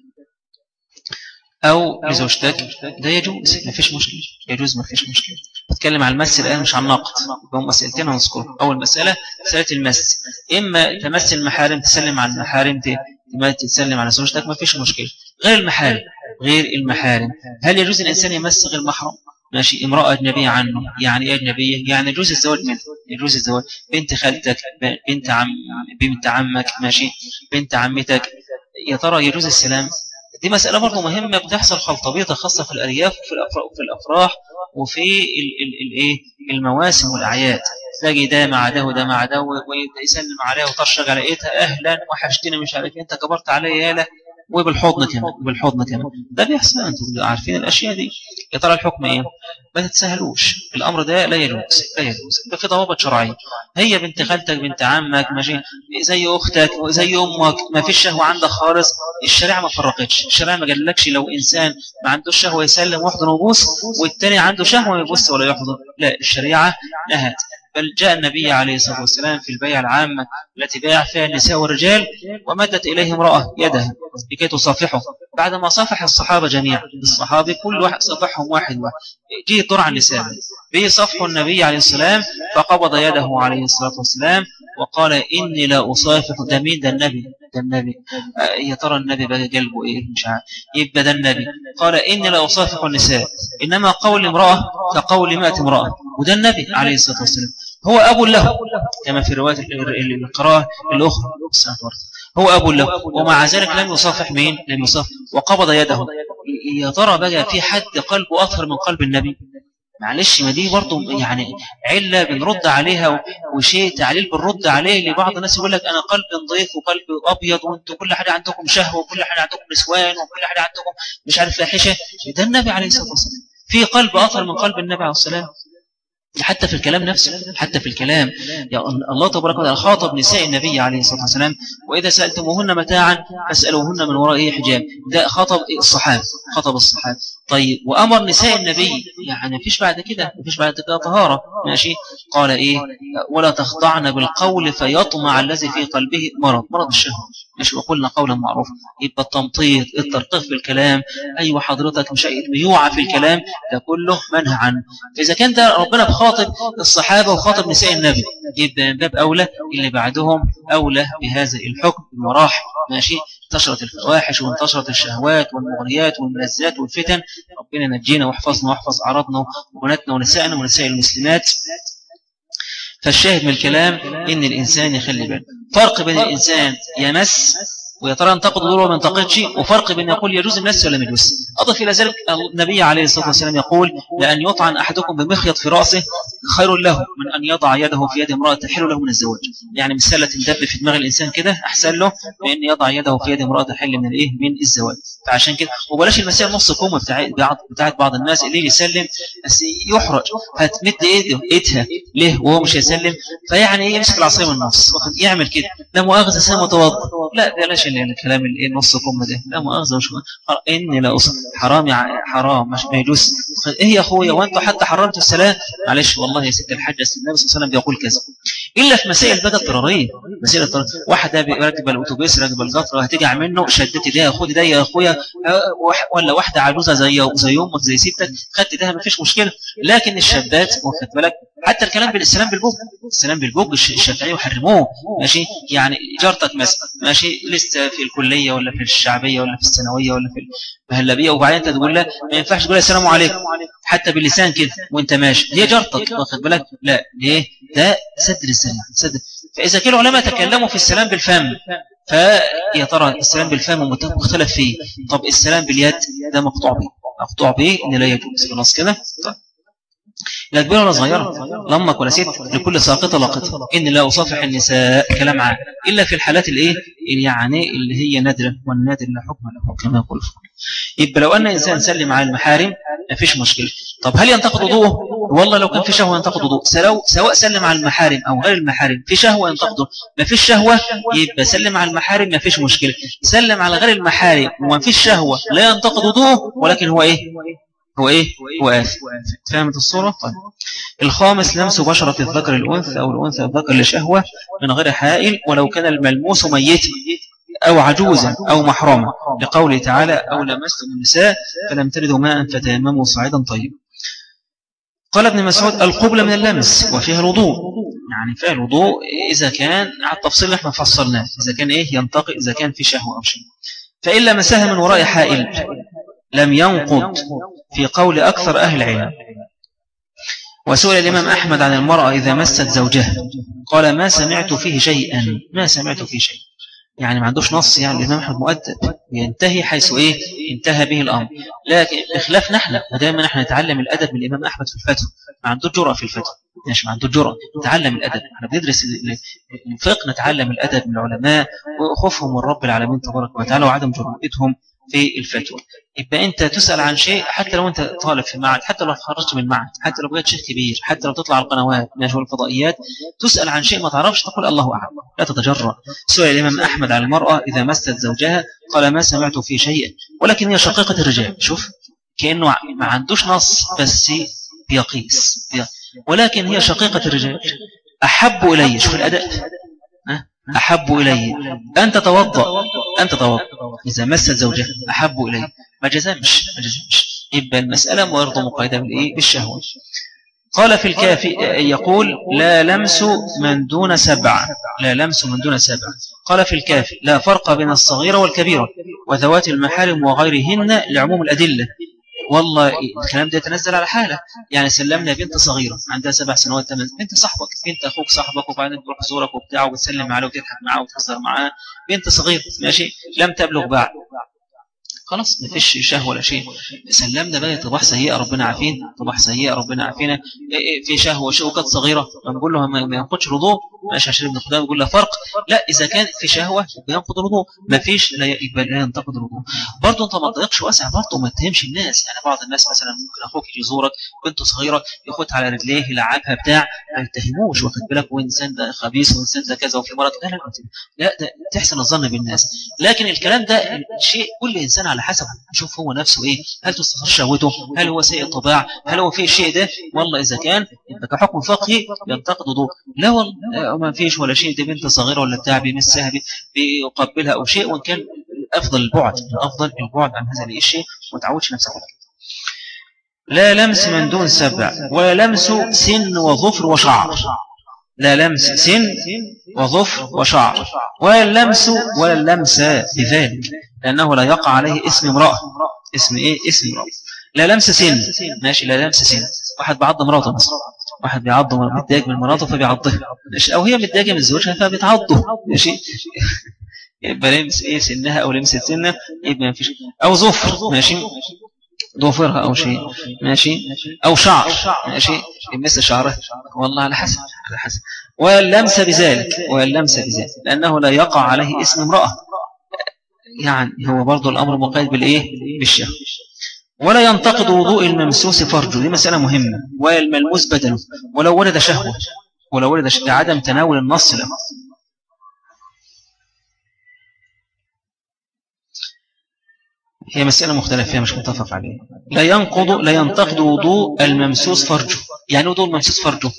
أو لزوجتك ده يجوز ما فيش مشكلة يجوز ما فيش مشكلة نتكلم عن المس الآن مش عن نقد هم مسألتين هنذكرهم أول مسألة مسألة المس إما تمس المحارم تسلم على المحارم تسلم على زوجتك ما فيش مشكلة غير المحارم غير المحارم هل يجوز الإنسان يمس غير محرم ماشي امرأة أجنبية عنه يعني إيه أجنبية يعني يجوز الزواج منه يجوز الزواج بنت خالتك بنت عم بنت عمك ماشي بنت عمتك يا ترى يجوز السلام دي مسألة برضه مهمة بتحصل خلطبيطة خاصة في الأرياف وفي الأفراح وفي, الأفراح وفي الايه المواسم والأعياد تلاقي ده مع ده وده مع ده ويسلم عليها وترشق على ايدها اهلا وحشتني مش عارف إيه، انت كبرت عليا يالا وبالحضن كمان وبالحضن كمان ده بيحصل انتم عارفين الاشياء دي يا ترى الحكم ايه ما تتسهلوش الامر ده لا يجوز لا يجوز ده في ضوابط شرعيه هي بنت خالتك بنت عمك ماشي زي اختك وزي امك ما فيش شهوه عندك خالص الشريعه ما فرقتش الشريعه ما قالكش لو انسان ما عندوش شهوه يسلم ويحضن ويبوس والتاني عنده شهوه يبوس ولا يحضن لا الشريعه نهت بل جاء النبي عليه الصلاة والسلام في البيع العامة التي باع فيها النساء والرجال ومدت إليه امرأة يدها لكي تصافحه بعدما صافح الصحابة جميعا الصحابة كل واحد صافحهم واحد واحد جي الدور عن النساء بصفح النبي عليه السلام فقبض يده عليه الصلاة والسلام وقال إني لا أصافح ده مين ده النبي ده النبي آه، يا ترى النبي بقى قلبه إيه مش عارف يبقى ده النبي قال إني لا أصافح النساء إنما قول امرأة كقول مئة امرأة وده النبي عليه الصلاة والسلام هو أب له كما في رواية القراءة الأخرى هو أب له ومع ذلك لم يصافح مين لم يصافح وقبض يده يا ترى بقى في حد قلبه أطهر من قلب النبي معلش ما دي برضه يعني علة بنرد عليها وشيء تعليل بنرد عليه لبعض الناس يقول لك أنا قلب نظيف وقلب أبيض وأنتم كل حاجة عندكم شهوة وكل حاجة عندكم نسوان وكل حاجة عندكم مش عارف فاحشة ده النبي عليه الصلاة والسلام في قلب أطهر من قلب النبي عليه الصلاة والسلام حتى في الكلام نفسه حتى في الكلام يا الله تبارك وتعالى خاطب نساء النبي عليه الصلاة والسلام وإذا سألتموهن متاعا فاسألوهن من وراء حجاب ده خطب الصحابة خطب الصحابة طيب وأمر نساء النبي يعني مفيش بعد كده مفيش بعد كده طهارة ماشي قال إيه ولا تخضعن بالقول فيطمع الذي في قلبه مرض مرض الشهوة مش وقلنا قولا معروفا يبقى التمطيط الترقيق في الكلام أيوة حضرتك مش الميوعة في الكلام ده كله منهى عنه فإذا كان ده ربنا بخاطب الصحابة وخاطب نساء النبي يبقى من باب أولى اللي بعدهم أولى بهذا الحكم المراحل ماشي انتشرت الفواحش وانتشرت الشهوات والمغريات والملذات والفتن ربنا نجينا واحفظنا واحفظ عرضنا وبناتنا ونسائنا ونساء المسلمات فالشاهد من الكلام إن الإنسان يخلي باله فرق بين الإنسان يمس ويا ترى انتقد ضروره ما انتقدش وفرق بين يقول يجوز المس ولا يجوز أضف إلى ذلك النبي عليه الصلاة والسلام يقول لأن يطعن أحدكم بمخيط في رأسه خير له من أن يضع يده في يد امرأة تحل له من الزواج يعني مسألة تندب في دماغ الإنسان كده أحسن له من أن يضع يده في يد امرأة تحل من الإيه من الزواج فعشان كده وبلاش المسائل نص كومة بتاعت بعض الناس اللي يسلم بس يحرج هتمد ايده ايدها ليه وهو مش يسلم فيعني ايه يمسك العصايه من النص يعمل كده لا مؤاخذه سنه متوضا لا بلاش الكلام الايه نص كومة ده لا مؤاخذه مش اني لا اصل حرام حرام مش ميجوس ايه يا اخويا وانتوا حتى حرمتوا السلام معلش والله يا ست الحاج النبي صلى الله عليه وسلم بيقول كذا الا في مسائل بقى اضطراريه مسائل اضطراريه واحده راكب الاتوبيس راكب القطر هتجع منه شدتي ده يا خدي ده يا اخويا ولا واحده عجوزه زي زي امك زي ستك خدت ده مفيش مشكله لكن الشابات واخد بالك حتى الكلام بالسلام بالبوج السلام بالبوج الشافعيه يحرموه ماشي يعني جارتك مثلا ماشي لسه في الكليه ولا في الشعبيه ولا في الثانويه ولا في المهلبيه وبعدين انت تقول لها ما ينفعش تقول السلام عليكم حتى باللسان كده وانت ماشي دي جارتك واخد بالك لا ليه ده سد السلام سد فاذا كانوا العلماء تكلموا في السلام بالفم فيا ترى السلام بالفم مختلف فيه طب السلام باليد ده مقطوع به مقطوع به ان لا يجوز خلاص كده طيب لا كبيرة ولا صغيرة لامك ولا ست لكل ساقطة لاقطة إن لا أصافح النساء كلام عام إلا في الحالات الإيه يعني اللي هي نادرة والنادر لا حكم له كما يقول يبقى لو أن إنسان سلم على المحارم ما فيش مشكلة طب هل ينتقد وضوءه والله لو كان في شهوة ينتقد وضوء سواء سلم على المحارم أو غير المحارم في شهوة ينتقده ما فيش شهوة يبقى سلم على المحارم ما فيش مشكلة سلم على غير المحارم وما فيش شهوة لا ينتقد وضوءه ولكن هو إيه هو إيه هو آثم فهمت الصورة طيب الخامس لمس بشرة الذكر الأنثى أو الأنثى الذكر لشهوة من غير حائل ولو كان الملموس ميتا أو عجوزا أو محرما لقوله تعالى أو لمستم النساء فلم تردوا ماء فتيمموا صعيدا طيبا قال ابن مسعود القبلة من اللمس وفيها الوضوء يعني فيها الوضوء إذا كان على التفصيل اللي احنا فصلناه إذا كان إيه ينتقي إذا كان في شهوة أو شيء فإن لمسها من وراء حائل لم ينقض في قول أكثر أهل العلم وسئل الإمام أحمد عن المرأة إذا مست زوجها قال ما سمعت فيه شيئا ما سمعت فيه شيء يعني ما عندوش نص يعني الإمام أحمد مؤدب ينتهي حيث إيه انتهى به الأمر لكن بخلاف نحن ودائما نحن نتعلم الأدب من الإمام أحمد في الفتوى ما عنده جرأة في الفتوى ماشي ما عنده جرأة نتعلم الأدب احنا بندرس الفقه نتعلم الأدب من العلماء وخوفهم من رب العالمين تبارك وتعالى وعدم جرأتهم في الفتوى يبقى انت تسأل عن شيء حتى لو انت طالب في المعهد حتى لو خرجت من المعهد حتى لو بقيت شيخ كبير حتى لو تطلع على القنوات ماشي الفضائيات تسأل عن شيء ما تعرفش تقول الله أعلم لا تتجرأ سئل الإمام أحمد عن المرأة إذا مست زوجها قال ما سمعت في شيء ولكن هي شقيقة الرجال شوف كأنه ما عندوش نص بس بيقيس ولكن هي شقيقة الرجال أحب إلي شوف الأداء أحب إلي أن تتوضأ أن تتوضأ إذا مست زوجها أحب إلي ما جزمش ما جزمش يبقى المسألة برضه مقيدة بالإيه بالشهوة قال في الكافي يقول لا لمس من دون سبع لا لمس من دون سبع قال في الكافي لا فرق بين الصغيرة والكبيرة وذوات المحارم وغيرهن لعموم الأدلة والله الكلام ده يتنزل على حالة يعني سلمنا بنت صغيرة عندها سبع سنوات ثمان بنت صاحبك بنت أخوك صاحبك وبعدين تروح زورك وبتاع وتسلم عليه وتضحك معاه وتهزر معاه بنت صغيرة ماشي لم تبلغ بعد خلاص ما فيش شهوة ولا شيء سلمنا بقى طباح سيئة ربنا عافين طباح سيئة ربنا عافينا إيه، إيه، في شهوة شوكات صغيرة بنقول له ما ينقضش رضوه ماشي عشان ابن خدام يقول له فرق لا إذا كان في شهوة بينقض رضوه ما فيش لا يقبل لا ينتقد رضوه برضه أنت ما تضيقش واسع برضه ما تهمش الناس يعني بعض الناس مثلا ممكن أخوك يجي يزورك بنته صغيرة ياخدها على رجليه يلعبها بتاع ما يتهموش واخد بالك وإنسان ده خبيث وإنسان ده كذا وفي مرض لا لا لا ده تحسن الظن بالناس لكن الكلام ده شيء كل إنسان على حسب شوف هو نفسه إيه هل تستخر شهوته هل هو سيء الطباع هل هو فيه الشيء ده والله إذا كان كحكم فقهي ينتقد ضوء لا والله ما فيش ولا شيء دي بنت صغيرة ولا بتاع بيمسها بيقبلها أو شيء وإن كان أفضل البعد أفضل البعد عن هذا الشيء وما تعودش نفسك لا لمس من دون سبع ولا لمس سن وظفر وشعر لا لمس سن وظفر وشعر ولا اللمس ولا اللمس بذلك لأنه لا يقع عليه اسم امرأة اسم إيه اسم امرأة لا لمس سن ماشي لا لمس سن واحد بعض مراته مثلا واحد بيعض متضايق من مراته فبيعضها ماشي أو هي متضايقة من زوجها فبتعضه ماشي يبقى لمس إيه سنها أو لمس سنها يبقى ما فيش أو ظفر ماشي ضفرها أو شيء ماشي أو شعر ماشي مثل شعره والله على حسب على حسب واللمس بذلك واللمس بذلك لأنه لا يقع عليه اسم امرأة يعني هو برضو الأمر مقيد بالإيه بالشهر ولا ينتقد وضوء الممسوس فرجه دي مسألة مهمة والملموس بدنه ولو ولد شهوة ولو ولد شهوة عدم تناول النص له هي مسألة مختلفة فيها مش متفق عليها لا ينقض لا ينتقد وضوء الممسوس فرجه يعني وضوء الممسوس فرجه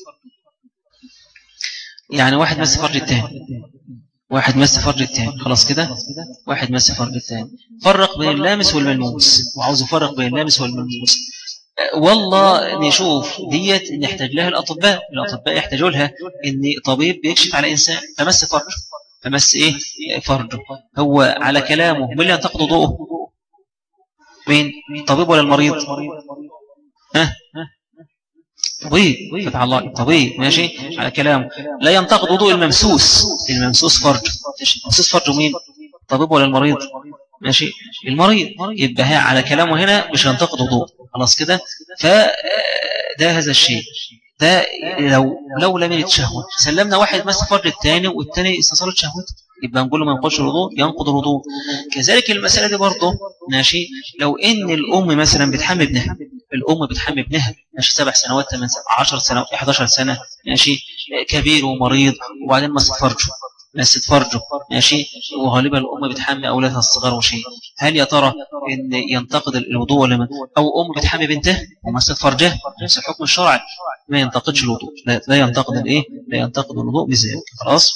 يعني واحد مس فرج الثاني واحد مس فرج الثاني خلاص كده واحد مس فرج الثاني فرق بين اللامس والملموس وعاوز يفرق بين اللامس والملموس والله نشوف ديت نحتاج لها الأطباء الأطباء يحتاجوا لها إن طبيب بيكشف على إنسان فمس فرجه فمس إيه فرجه هو على كلامه من اللي ينتقد ضوءه مين الطبيب ولا المريض ها طبيب فتح الله طبيب ماشي على كلامه لا ينتقد وضوء الممسوس الممسوس فرج الممسوس فرج مين الطبيب ولا المريض ماشي المريض يبقى على كلامه هنا مش هينتقد وضوء خلاص كده ف ده هذا الشيء ده لو لو لم يتشهوت سلمنا واحد مثلا فرج الثاني والثاني استثارت شهوته يبقى نقول له ما ينقضش الوضوء ينقض الوضوء كذلك المسألة دي برضه ماشي لو ان الام مثلا بتحمي ابنها الام بتحمي ابنها ماشي سبع سنوات ثمان سنوات 10 سنوات 11 سنة ماشي كبير ومريض وبعدين ما فرجه بس تفرجه ماشي وغالبا الأم بتحمي أولادها الصغار وشيء هل يا ترى إن ينتقد الوضوء ولا من أو أم بتحمي بنتها ومست فرجها نفس الحكم الشرعي ما ينتقدش الوضوء لا, لا ينتقد الإيه لا ينتقد الوضوء بذلك خلاص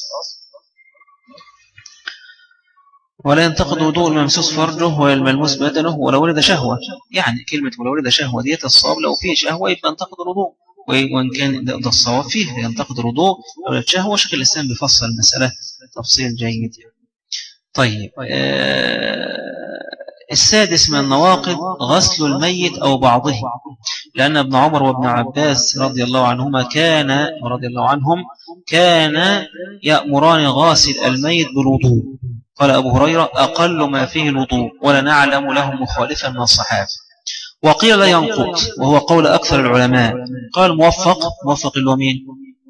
ولا ينتقد وضوء الممسوس فرجه والملموس بدنه ولا ولد شهوة يعني كلمة ولا ولد شهوة ديت الصواب لو فيه شهوة يبقى ينتقد الوضوء وإن كان ده الصواب فيه ينتقد الوضوء ولا الشهوة شيخ الإسلام بيفصل المسألة تفصيل جيد طيب آه السادس من النواقض غسل الميت أو بعضه لأن ابن عمر وابن عباس رضي الله عنهما كان رضي الله عنهم كان يأمران غاسل الميت بالوضوء قال أبو هريرة أقل ما فيه الوضوء ولا نعلم له مخالفا من الصحابة وقيل لا ينقض وهو قول أكثر العلماء قال موفق موفق الومين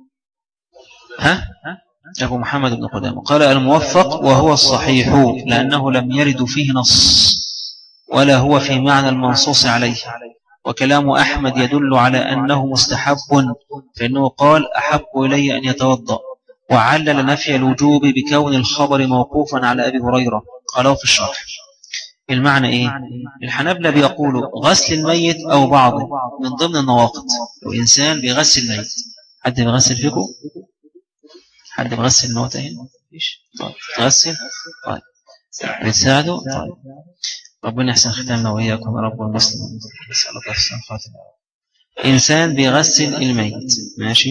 ها أبو محمد بن قدامة قال الموفق وهو الصحيح لأنه لم يرد فيه نص ولا هو في معنى المنصوص عليه وكلام أحمد يدل على أنه مستحب فإنه قال أحب إلي أن يتوضأ وعلل نفي الوجوب بكون الخبر موقوفا على أبي هريرة قالوا في الشرح المعنى إيه؟ الحنبلة بيقولوا غسل الميت أو بعضه من ضمن النواقض لو إنسان بيغسل الميت حد بيغسل فيكم؟ حد بيغسل الموت هنا؟ طيب تغسل؟ طيب بتساعده؟ طيب ربنا يحسن ختامنا وإياكم رب المسلمين نسألك أحسن خاتمة إنسان بيغسل الميت ماشي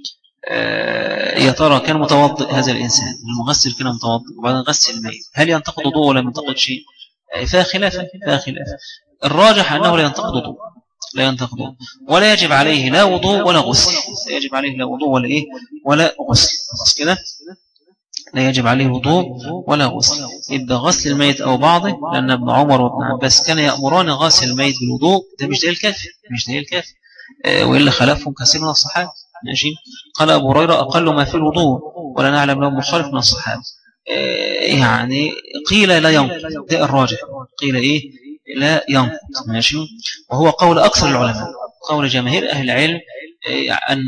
آه يا ترى كان متوضئ هذا الإنسان المغسل كان متوضئ وبعدين غسل الميت هل ينتقد وضوء ولا ينتقد شيء فيها خلاف فيها خلاف الراجح أنه لا ينتقد وضوء لا ينتقد ولا يجب عليه لا وضوء ولا غسل لا يجب عليه لا وضوء ولا إيه ولا غسل خلاص كده لا يجب عليه وضوء ولا غسل يبقى غسل الميت أو بعضه لأن ابن عمر وابن عباس كان يأمران غسل الميت بالوضوء ده مش دليل كافي مش دليل كافي آه، وإلا خلافهم كثير من الصحابة ماشي قال أبو هريرة أقل ما في الوضوء ولا نعلم له مخالف من الصحابة آه، يعني قيل لا ينقض ده الراجح قيل إيه لا ينقض ماشي وهو قول أكثر العلماء قول جماهير أهل العلم آه، أن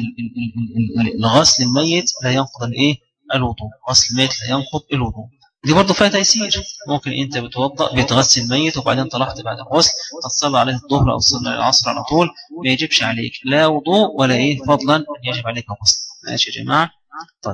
الغسل الميت لا ينقض الإيه الوضوء غسل الميت لا ينقض الوضوء دي برضه فيها تيسير ممكن انت بتوضأ بتغسل الميت وبعدين طلعت بعد الغسل تصلي عليه الظهر او تصلي العصر على طول ما يجبش عليك لا وضوء ولا ايه فضلا ان يجب عليك غسل ماشي يا جماعه طيب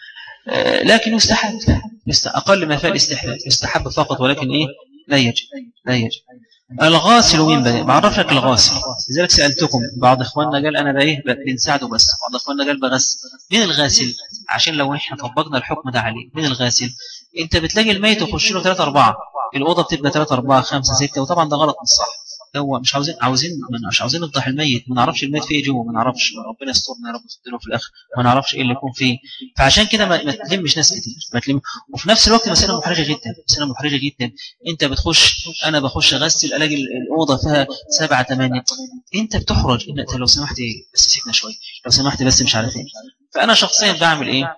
آه، لكن يستحب أقل ما فيه الاستحباب يستحب فقط ولكن إيه لا يجب لا يجب الغاسل مين بقى بعرف لك الغاسل لذلك سألتكم بعض إخواننا قال أنا بإيه بنساعده بس بعض إخواننا قال بغسل مين الغاسل عشان لو إحنا طبقنا الحكم ده عليه مين الغاسل أنت بتلاقي الميت وخش له 3 4 الأوضة بتبقى 3 4 5 6 وطبعا ده غلط مش صح هو مش عاوزين عاوزين مش عاوزين نفضح الميت ما نعرفش الميت فيه جوه ما نعرفش ربنا يسترنا يا رب يستره في الاخر ما نعرفش ايه اللي يكون فيه فعشان كده ما تلمش ناس كتير ما تلم وفي نفس الوقت مساله محرجه جدا مساله محرجه جدا انت بتخش انا بخش اغسل الاقي الاوضه فيها سبعة ثمانية انت بتحرج انت لو سمحت بس سيبنا شويه لو سمحت بس مش عارف ايه فانا شخصيا بعمل ايه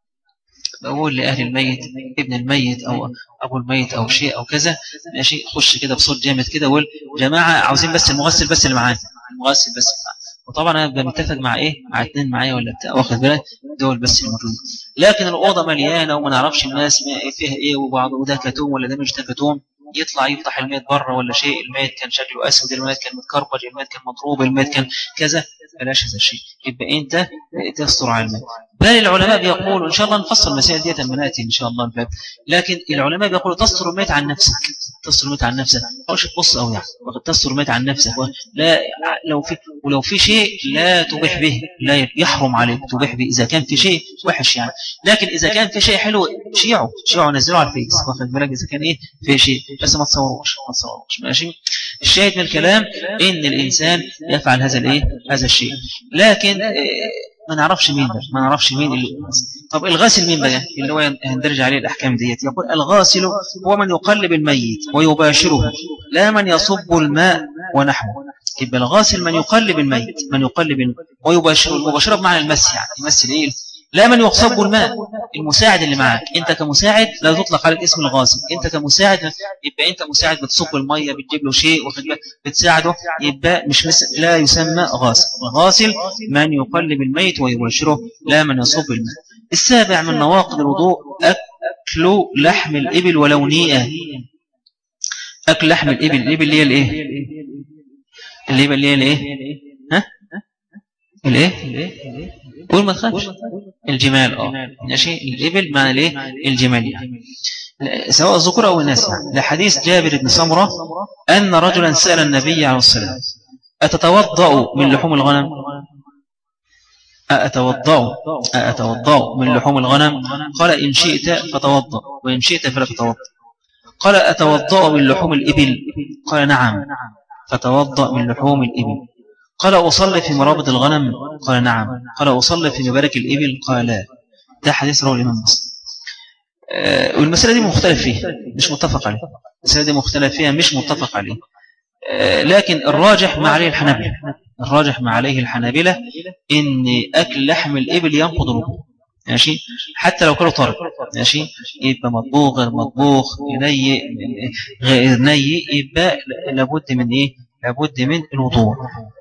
بقول لأهل الميت ابن الميت أو أبو الميت أو شيء أو كذا ماشي خش كده بصوت جامد كده وقول جماعة عاوزين بس المغسل بس اللي معانا المغسل بس وطبعا أنا بمتفق مع إيه مع اثنين معايا ولا بتاع واخد بالك دول بس الموجود لكن الأوضة مليانة وما نعرفش الناس فيها إيه وبعض وده كتوم ولا ده مش ده كتوم يطلع يفتح الميت بره ولا شيء الميت كان شكله أسود الميت كان متكربج الميت كان مضروب الميت كان كذا بلاش هذا الشيء يبقى أنت تستر على الميت بل العلماء بيقولوا إن شاء الله نفصل المسائل ديت لما نأتي إن شاء الله الباب لكن العلماء بيقولوا تستر الميت عن نفسك تستر الميت عن نفسك مش تبص أو يعني تستر الميت عن نفسك لا لو في ولو في شيء لا تبيح به لا يحرم عليك تبيح به إذا كان في شيء وحش يعني لكن إذا كان في شيء حلو شيعه شيعه نزله على الفيس واخد بالك إذا كان إيه في شيء بس ما تصوروش ما تصوروش ماشي الشاهد من الكلام إن الإنسان يفعل هذا الإيه هذا الشيء لكن ما نعرفش مين ده ما نعرفش مين اللي طب الغاسل مين بقى اللي هو هندرج عليه الأحكام ديت يقول الغاسل هو من يقلب الميت ويباشره لا من يصب الماء ونحوه يبقى الغاسل من يقلب الميت من يقلب ويباشره المباشرة بمعنى المس يعني يمس الايه لا من يصب الماء المساعد اللي معاك انت كمساعد لا تطلق عليك اسم الغاسل انت كمساعد يبقى انت مساعد بتصب الميه بتجيب له شيء واخد بتساعده يبقى مش مس... لا يسمى غاسل الغاسل من يقلب الميت ويباشره لا من يصب الماء السابع من نواقض الوضوء اكل لحم الابل ولو نيئه اكل لحم الابل الابل اللي هي الايه الابل اللي هي الايه ها الايه قول ما تخافش الجمال اه ماشي الإبل معنى الايه الجمال يعني سواء الذكور أو الناس يعني لحديث جابر بن سمرة أن رجلا سأل النبي عليه الصلاة أتتوضأ من لحوم الغنم أتوضأ أتوضأ من لحوم الغنم قال إن شئت فتوضأ وإن شئت فلا تتوضأ قال أتوضأ من لحوم الإبل قال نعم فتوضأ من لحوم الإبل قال أصلي في مرابط الغنم قال نعم قال أصلي في مبارك الإبل قال لا ده حديث رواه الإمام مسلم آه، والمسألة دي مختلف فيها مش متفق عليه المسألة دي مختلف فيها مش متفق عليه آه، لكن الراجح ما عليه الحنابلة الراجح ما عليه الحنابلة إن أكل لحم الإبل ينقض الوضوء ماشي حتى لو كانوا طرق ماشي يبقى مطبوخ غير مطبوخ ني غير ني يبقى لابد من ايه لابد من الوضوء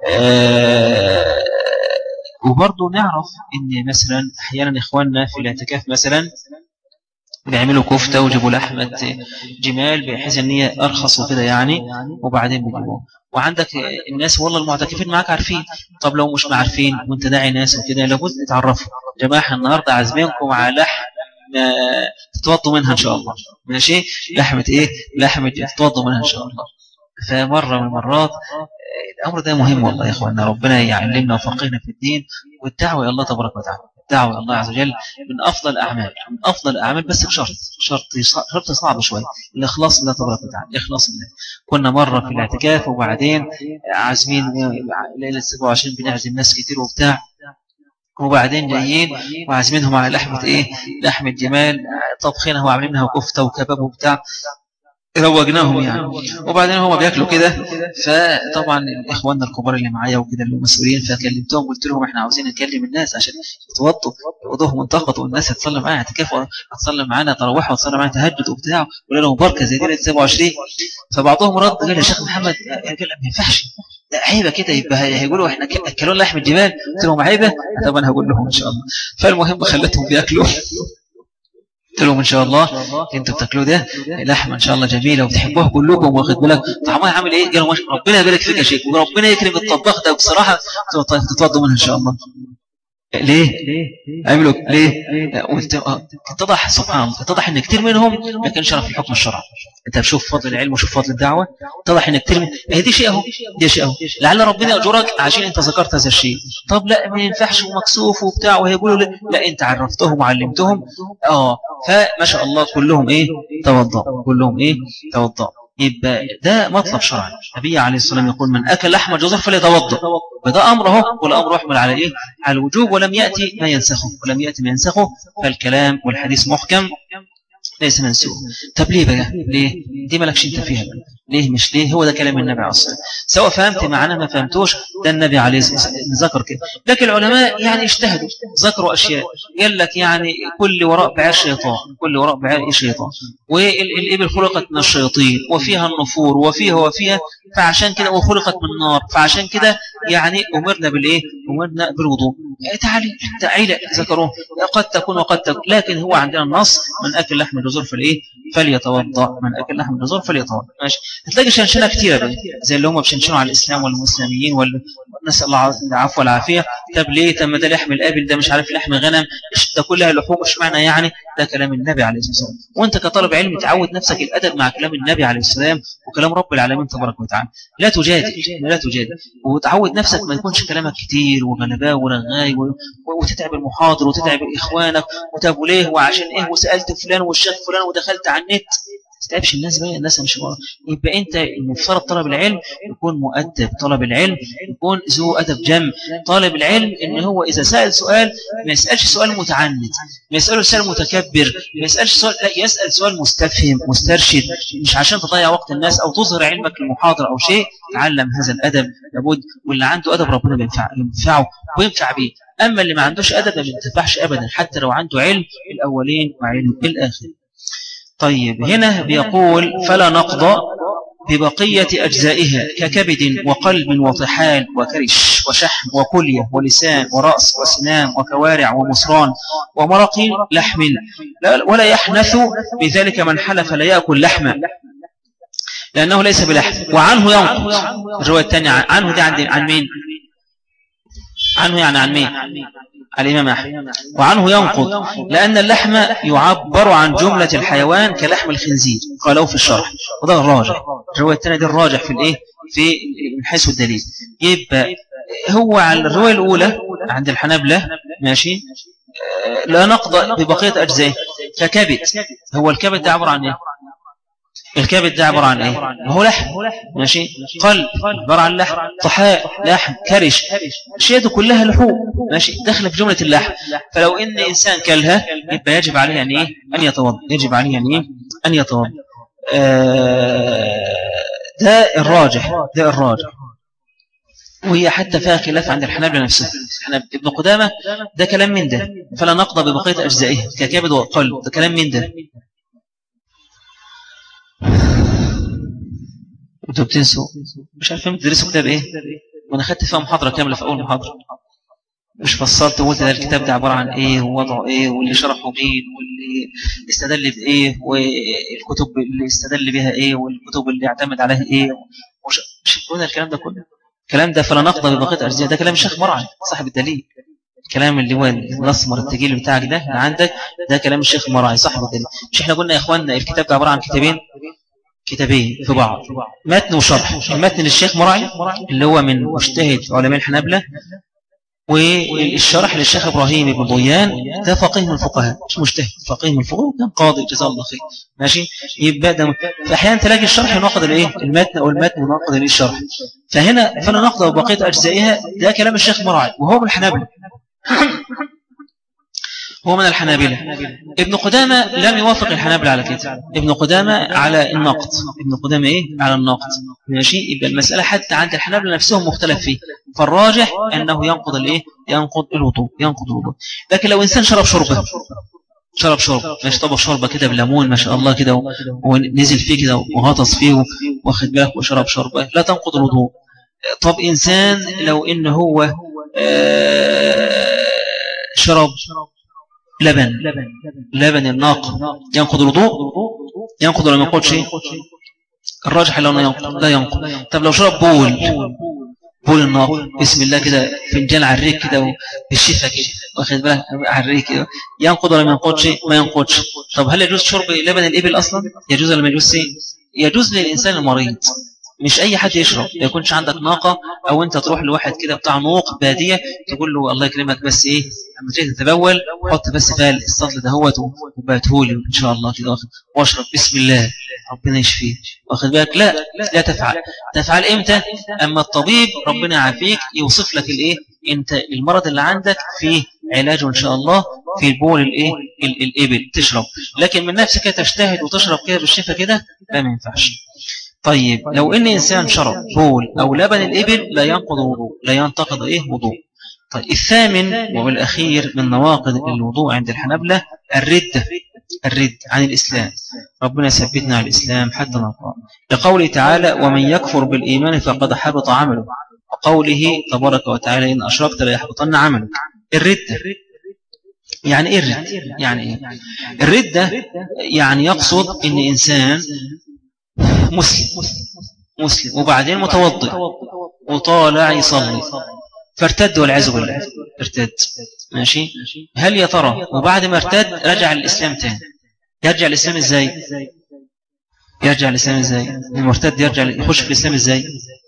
آه وبرضه نعرف ان مثلا احيانا اخواننا في الاعتكاف مثلا بيعملوا كفتة ويجيبوا لحمة جمال بحيث ان هي ارخص وكده يعني وبعدين بيجيبوها وعندك الناس والله المعتكفين معاك عارفين طب لو مش معارفين وانت داعي ناس وكده لابد تعرفوا جماعة النهاردة عازمينكم على لحم تتوضوا منها ان شاء الله ماشي لحمة ايه لحمة تتوضوا منها ان شاء الله فمرة من المرات الأمر ده مهم والله يا إخواننا ربنا يعلمنا وفقهنا في الدين والدعوة إلى الله تبارك وتعالى الدعوة إلى الله عز وجل من أفضل الأعمال من أفضل الأعمال بس بشرط شرط شرط صعب شوية الإخلاص لله تبارك وتعالى الإخلاص لله كنا مرة في الاعتكاف وبعدين عازمين ليلة 27 بنعزم ناس كتير وبتاع وبعدين جايين وعازمينهم على لحمة ايه لحمة جمال طبخينها وعاملينها كفتة وكباب وبتاع روجناهم يعني وبعدين هم بياكلوا كده فطبعا اخواننا الكبار اللي معايا وكده اللي مسؤولين فكلمتهم قلت لهم احنا عاوزين نكلم الناس عشان يتوضوا وضوهم انتقض والناس هتصلي معانا اعتكاف هتصلي معانا تروح وتصلي معانا تهجد وبتاع ولا لهم بركه زي دي 27 فبعضهم رد قال يا شيخ محمد قال ما ينفعش ده عيبه كده يبقى هيقولوا احنا اكلوا لحم الجبال قلت لهم عيبه طب انا هقول لهم ان شاء الله فالمهم خلتهم بياكلوا قلت لهم ان شاء الله انتوا بتاكلوا ده لحمه ان شاء الله جميله وبتحبوها كلكم واخد بالك طعمها عامل ايه قالوا ربنا يبارك فيك يا شيخ وربنا يكرم الطباخ ده بصراحه تتوضوا منها ان شاء الله ليه عملوا ليه اتضح سبحان الله اتضح ان كتير منهم ما كانش يعرف الحكم الشرعي انت بشوف فضل العلم وشوف فضل الدعوه اتضح ان كتير من هي دي شيء اهو دي شيء اهو لعل ربنا ياجرك عشان انت ذكرت هذا الشيء طب لا ما ينفعش ومكسوف وبتاع وهيقولوا لا, لا انت عرفتهم وعلمتهم اه فما شاء الله كلهم ايه توضأ كلهم ايه توضأ يبقى ده مطلب شرعي النبي عليه الصلاة والسلام يقول من أكل لحم الجزر فليتوضأ فده أمره والأمر يحمل على إيه على الوجوب ولم يأتي ما ينسخه ولم يأتي ما ينسخه فالكلام والحديث محكم ليس منسوخ طب ليه بقى ليه دي مالكش انت فيها بقى. ليه مش ليه هو ده كلام النبي عليه الصلاه سواء فهمت معنا ما فهمتوش ده النبي عليه الصلاه والسلام ذكر كده لكن العلماء يعني اجتهدوا ذكروا اشياء قال لك يعني كل وراء بعير شيطان كل وراء بعير شيطان والابل خلقت من الشياطين وفيها النفور وفيها وفيها فعشان كده وخلقت من النار فعشان كده يعني امرنا بالايه امرنا بالوضوء تعالي تعالي ذكروه قد تكون وقد تكون لكن هو عندنا النص من اكل لحم الجزر فالايه فليتوضا من اكل لحم الجزر فليتوضا ماشي هتلاقي شنشنه كتيره زي اللي هم بشنشنوا على الاسلام والمسلمين نسال الله العفو والعافيه طب ليه طب ما ده لحم الابل ده مش عارف لحم غنم ده كلها لحوم مش معنى يعني ده كلام النبي عليه الصلاه والسلام وانت كطالب علم تعود نفسك الادب مع كلام النبي عليه السلام وكلام رب العالمين تبارك وتعالى لا تجادل لا تجادل وتعود نفسك ما يكونش كلامك كتير وغلباء ورغاي وتتعب المحاضر وتتعب اخوانك وتابوا ليه وعشان ايه وسالت فلان والشيخ فلان ودخلت على النت تعبش الناس بقى الناس مش بقى. يبقى انت المفترض طلب العلم يكون مؤدب طلب العلم يكون ذو ادب جم طالب العلم ان هو اذا سال سؤال ما يسالش سؤال متعند ما يسالش سؤال متكبر ما يسالش سؤال لا يسال سؤال مستفهم مسترشد مش عشان تضيع وقت الناس او تظهر علمك للمحاضره او شيء تعلم هذا الادب لابد واللي عنده ادب ربنا بينفع ينفعه وينفع به اما اللي ما عندوش ادب ما بينتفعش ابدا حتى لو عنده علم الاولين وعلم الاخرين طيب هنا بيقول فلا نقضى ببقية أجزائها ككبد وقلب وطحال وكرش وشحم وكلية ولسان ورأس وسنام وكوارع ومصران ومرق لحم ولا يحنث بذلك من حلف لا يأكل لحما لأنه ليس بلحم وعنه ينقض الرواية الثانية عنه دي عن, عن مين عنه يعني عن مين الإمام أحمد وعنه ينقض لأن اللحم يعبر عن جملة الحيوان كلحم الخنزير قالوا في الشرح وده الراجح الرواية الثانية دي الراجح في الإيه في من حيث الدليل يبقى هو على الرواية الأولى عند الحنابلة ماشي لا نقضى ببقية أجزاء ككبد هو الكبد ده عبارة عن إيه الكبد ده عبارة عن ايه هو لحم ماشي قلب عبارة عن لحم طحاء لحم كرش الشيء ده كلها لحوم ماشي داخله في جملة اللحم فلو ان انسان كلها يبقى يجب عليه ان ايه ان يتوضا يجب عليه ان ايه ان يتوضا آه ده الراجح ده الراجح وهي حتى فيها خلاف عند الحنابلة نفسه ابن قدامة ده كلام من ده فلا نقضى ببقية أجزائه ككبد وقلب ده كلام من ده انتوا بتنسوا مش عارفين تدرسوا كتاب ايه وانا خدت فيها محاضره كامله في اول محاضره مش فصلت وقلت ده الكتاب ده عباره عن ايه ووضعه ايه واللي شرحه مين واللي استدل بايه والكتب اللي استدل بها ايه والكتب اللي اعتمد عليها ايه مش مش قلنا الكلام ده كله الكلام ده فلا نقضى ببقيه ارزاق ده كلام الشيخ مرعي صاحب الدليل الكلام اللي هو الاسمر التجيل بتاعك ده اللي عندك ده كلام الشيخ مرعي صاحب الدليل مش احنا قلنا يا اخواننا الكتاب ده عباره عن كتابين كتابين في بعض متن وشرح المتن للشيخ مرعي اللي هو من مجتهد علماء الحنابلة والشرح للشيخ إبراهيم بن ضيان ده فقيه من الفقهاء مش مجتهد فقيه من الفقهاء كان قاضي جزاه الله خير ماشي يبقى ده فأحيانا تلاقي الشرح يناقض الايه المتن أو المتن يناقض الشرح فهنا فانا ناخذ بقيه أجزائها ده كلام الشيخ مرعي وهو من الحنابلة هو من الحنابلة ابن قدامة لم يوافق الحنابلة على كده ابن قدامة على النقد ابن قدامة ايه على النقد ماشي يبقى المسألة حتى عند الحنابلة نفسهم مختلف فيه فالراجح انه ينقض الايه ينقض الوضوء ينقض الوضوء لكن لو انسان شرب شربة شرب شرب ماشي طبق شربة كده بليمون ما شاء الله كده ونزل فيه كده وغطس فيه واخد بالك وشرب شربة لا تنقض الوضوء طب انسان لو ان هو آه، شرب لبن لبن الناقة ينقض الوضوء ينقض ولا ما ينقضش الراجح لو ينقض لا ينقض طب لو شرب بول بول الناقة بسم الله كده فنجان عريك كده بالشفة كده واخد بالك عريك كده ينقض ولا ما ينقضش ما ينقضش طب هل يجوز شرب لبن الإبل أصلا يجوز ولا ما يجوز يجوز للإنسان المريض مش أي حد يشرب ما يكونش عندك ناقة أو أنت تروح لواحد كده بتاع نوق بادية تقول له الله يكرمك بس إيه لما تيجي تتبول حط بس فيها السطل ده هوت وباتهولي إن شاء الله كده واشرب بسم الله ربنا يشفيك واخد بالك لا لا تفعل تفعل إمتى أما الطبيب ربنا يعافيك يوصف لك الإيه أنت المرض اللي عندك فيه علاجه إن شاء الله في البول الإيه الإبل تشرب لكن من نفسك تجتهد وتشرب كده بالشفة كده لا ما ينفعش طيب لو ان انسان شرب بول او لبن الابل لا ينقض وضوء لا ينتقض ايه وضوء طيب الثامن والاخير من نواقض الوضوء عند الحنبلة الردة الرد عن الإسلام ربنا يثبتنا على الإسلام حتى نطلع لقوله تعالى ومن يكفر بالإيمان فقد حبط عمله وقوله تبارك وتعالى إن أشركت لا يحبطن عملك الردة يعني ايه الرد يعني ايه الردة يعني يقصد ان انسان مسلم مسلم وبعدين متوضئ وطالع يصلي فارتد والعياذ بالله ارتد ماشي هل يا ترى وبعد ما ارتد رجع الإسلام تاني يرجع الإسلام ازاي يرجع الإسلام ازاي المرتد يرجع يخش في الإسلام ازاي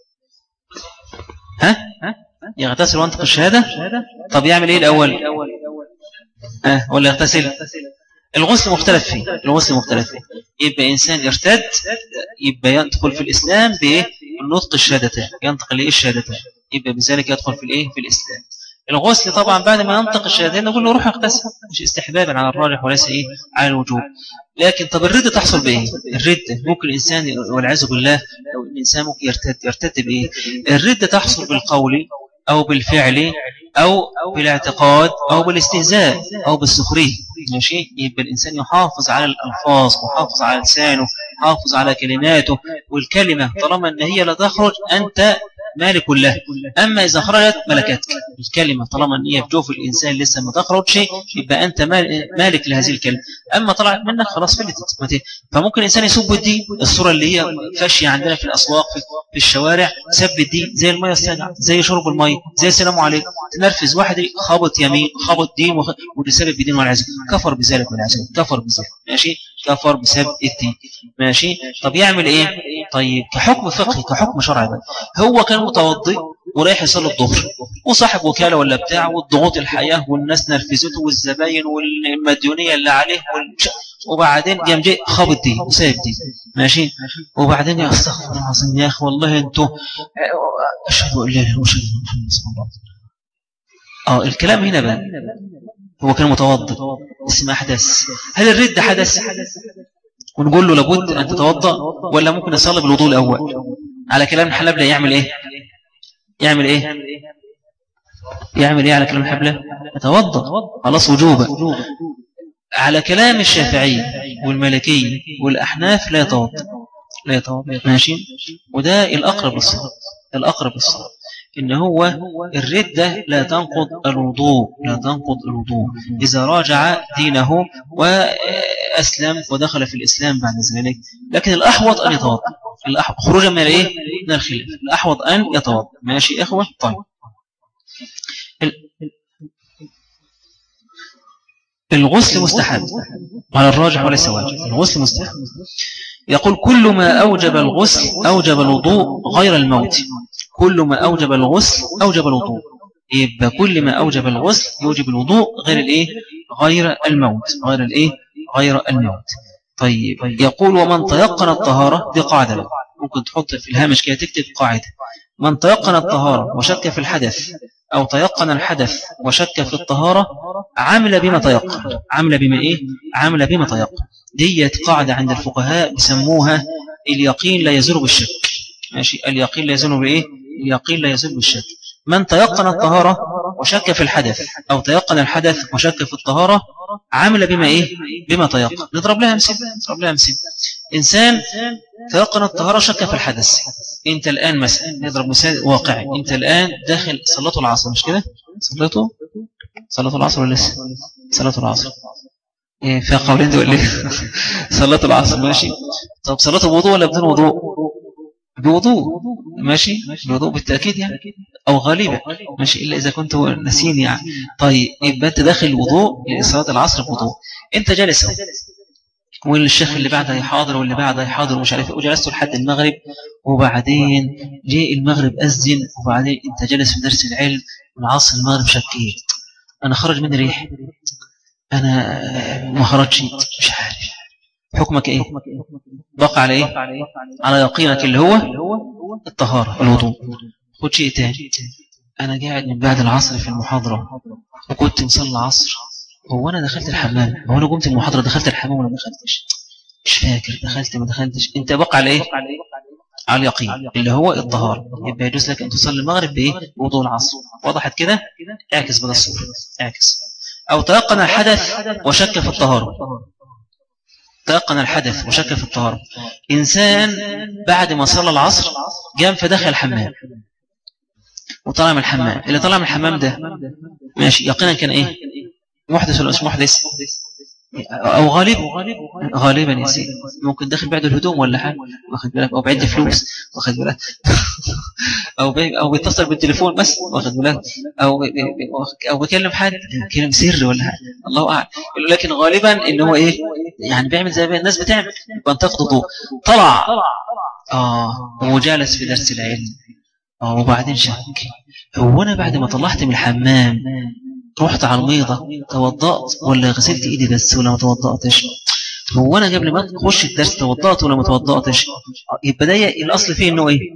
ها يغتسل وانتق الشهادة طب يعمل ايه الأول ها ولا يغتسل الغسل مختلف فيه الغسل مختلف فيه يبقى إنسان يرتد يبقى يدخل في الإسلام بإيه النطق الشهادتين ينطق لإيه الشهادتين يبقى بذلك يدخل في الإيه في الإسلام الغسل طبعا بعد ما ينطق الشهادتين نقول له روح اغتسل مش استحبابا على الراجح وليس إيه على الوجوب لكن طب الردة تحصل بإيه الردة ممكن الإنسان والعياذ بالله لو الإنسان ممكن يرتد يرتد بإيه الردة تحصل بالقول أو بالفعل أو بالاعتقاد أو بالاستهزاء أو بالسخرية ماشي يبقى الإنسان يحافظ على الألفاظ ويحافظ على لسانه يحافظ على كلماته والكلمة طالما أن هي لا تخرج أنت مالك له أما إذا خرجت ملكتك الكلمة طالما أن هي في جوف الإنسان لسه ما تخرج شيء يبقى أنت مالك لهذه الكلمة أما طلعت منك خلاص فلتت فممكن الإنسان يسب الدين الصورة اللي هي فاشية عندنا في الأسواق في الشوارع سب الدين زي المية السادة زي شرب المية زي السلام عليكم تنرفز واحد خبط يمين خبط دين وتسبب بدين والعزم كفر بذلك والعزم كفر بذلك ماشي كفر بسبب الدين ماشي طب يعمل ايه طيب كحكم فقهي كحكم شرعي هو كان متوضي ورايح يصلي الظهر وصاحب وكالة ولا بتاع والضغوط الحياة والناس نرفزته والزباين والمديونية اللي عليه وبعدين قام جاي خابط دي وسايب دي ماشي وبعدين يا استغفر الله العظيم يا اخي والله انتوا اشهد ان لا اله الا الله اه الكلام هنا بقى هو كان متوضا اسم احدث هل الرد حدث ونقول له لابد ان تتوضا ولا ممكن يصلي بالوضوء الاول على كلام الحنابلة يعمل ايه يعمل ايه يعمل ايه على كلام الحنابلة يتوضا خلاص وجوبا على كلام الشافعي والملكي والأحناف لا يتوضا لا يتوضا ماشي وده الأقرب للصواب الأقرب للصواب إن هو الردة لا تنقض الوضوء لا تنقض الوضوء إذا راجع دينه وأسلم ودخل في الإسلام بعد ذلك لكن الأحوط أن يتوضا خروجا من الايه من الخلاف الأحوط أن يتوضا ماشي إخوة طيب الغسل مستحب على الراجح وليس واجب الغسل مستحب يقول كل ما أوجب الغسل أوجب الوضوء غير الموت كل ما أوجب الغسل أوجب الوضوء يبقى كل ما أوجب الغسل يوجب الوضوء غير الإيه غير الموت غير الإيه غير الموت طيب يقول ومن تيقن الطهارة دي قاعدة ممكن تحط في الهامش كده تكتب قاعدة من تيقن الطهارة وشك في الحدث أو تيقن الحدث وشك في الطهارة عمل بما تيقن عمل بما إيه؟ عمل بما تيقن ديت قاعدة عند الفقهاء بيسموها اليقين لا يزول بالشك ماشي اليقين لا يزول بإيه؟ اليقين لا يزول بالشك من تيقن الطهارة وشك في الحدث أو تيقن الحدث وشك في الطهارة عمل بما إيه؟ بما تيقن نضرب لها مثال نضرب لها مثال إنسان تيقن الطهارة شك في الحدث أنت الآن مثلا نضرب مثال واقعي أنت الآن داخل صلاة العصر مش كده؟ صلاته صلاة العصر ولا لسه؟ صلاة العصر إيه فيها قولين دول ليه؟ صلاة العصر ماشي طب صلاة الوضوء ولا بدون وضوء؟ بوضوء ماشي بوضوء بالتأكيد يعني أو غالبا ماشي إلا إذا كنت نسين يعني طيب يبقى أنت داخل الوضوء لصلاة العصر بوضوء أنت جالس والشيخ اللي بعدها يحاضر واللي بعدها يحاضر ومش عارف إيه، وجلست لحد المغرب وبعدين جاء المغرب أذن وبعدين أنت جالس في درس العلم والعصر المغرب شكيت أنا خرج مني ريح أنا ما خرجش مش عارف حكمك إيه بقى على إيه على يقينك اللي هو الطهارة الوضوء خد شيء تاني أنا قاعد من بعد العصر في المحاضرة وكنت مصلى عصر هو أنا دخلت الحمام هو أنا قمت المحاضرة دخلت الحمام ولا ما دخلتش مش فاكر دخلت ما دخلتش أنت بقى على إيه على اليقين اللي هو الطهارة يبقى يجوز لك أن تصلي المغرب بإيه بوضوء العصر وضحت كده اعكس بدل الصورة اعكس أو تيقن الحدث وشك في الطهارة تيقن الحدث وشك في الطهارة إنسان بعد ما صلى العصر قام فدخل الحمام وطلع من الحمام اللي طلع من الحمام ده ماشي يقينا كان إيه محدث ولا مش محدث أو غالب غالبا يا سيدي ممكن داخل بعد الهدوم ولا حاجة واخد بالك أو بعد فلوس واخد بالك أو بي أو بيتصل بالتليفون بس واخد بالك أو أو بيكلم حد كلام سر ولا حاجة الله أعلم لكن غالبا إن هو إيه يعني بيعمل زي ما الناس بتعمل بنتقد ضوء طلع آه هو جالس في درس العلم آه وبعدين شك هو أنا بعد ما طلعت من الحمام رحت على الميضة توضأت ولا غسلت إيدي بس ولا ما توضأتش هو أنا قبل ما تخش الدرس توضأت ولا ما توضأتش يبقى ده الأصل فيه إنه إيه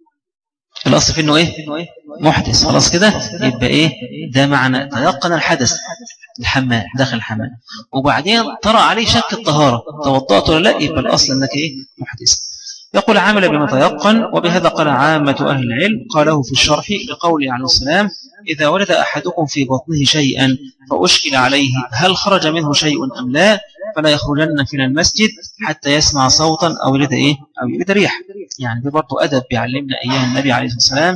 الأصل فيه إنه إيه محدث خلاص كده يبقى إيه ده معنى تيقن الحدث الحمام داخل الحمام وبعدين طرأ عليه شك الطهارة توضأت ولا لا يبقى الأصل أنك إيه محدث يقول عمل بما تيقن وبهذا قال عامة أهل العلم قاله في الشرح لقوله عليه السلام إذا ولد أحدكم في بطنه شيئا فأشكل عليه هل خرج منه شيء أم لا فلا يخرجن من المسجد حتى يسمع صوتا أو يلد إيه أو يلد ريح يعني ده برضه أدب بيعلمنا إياه النبي عليه الصلاة والسلام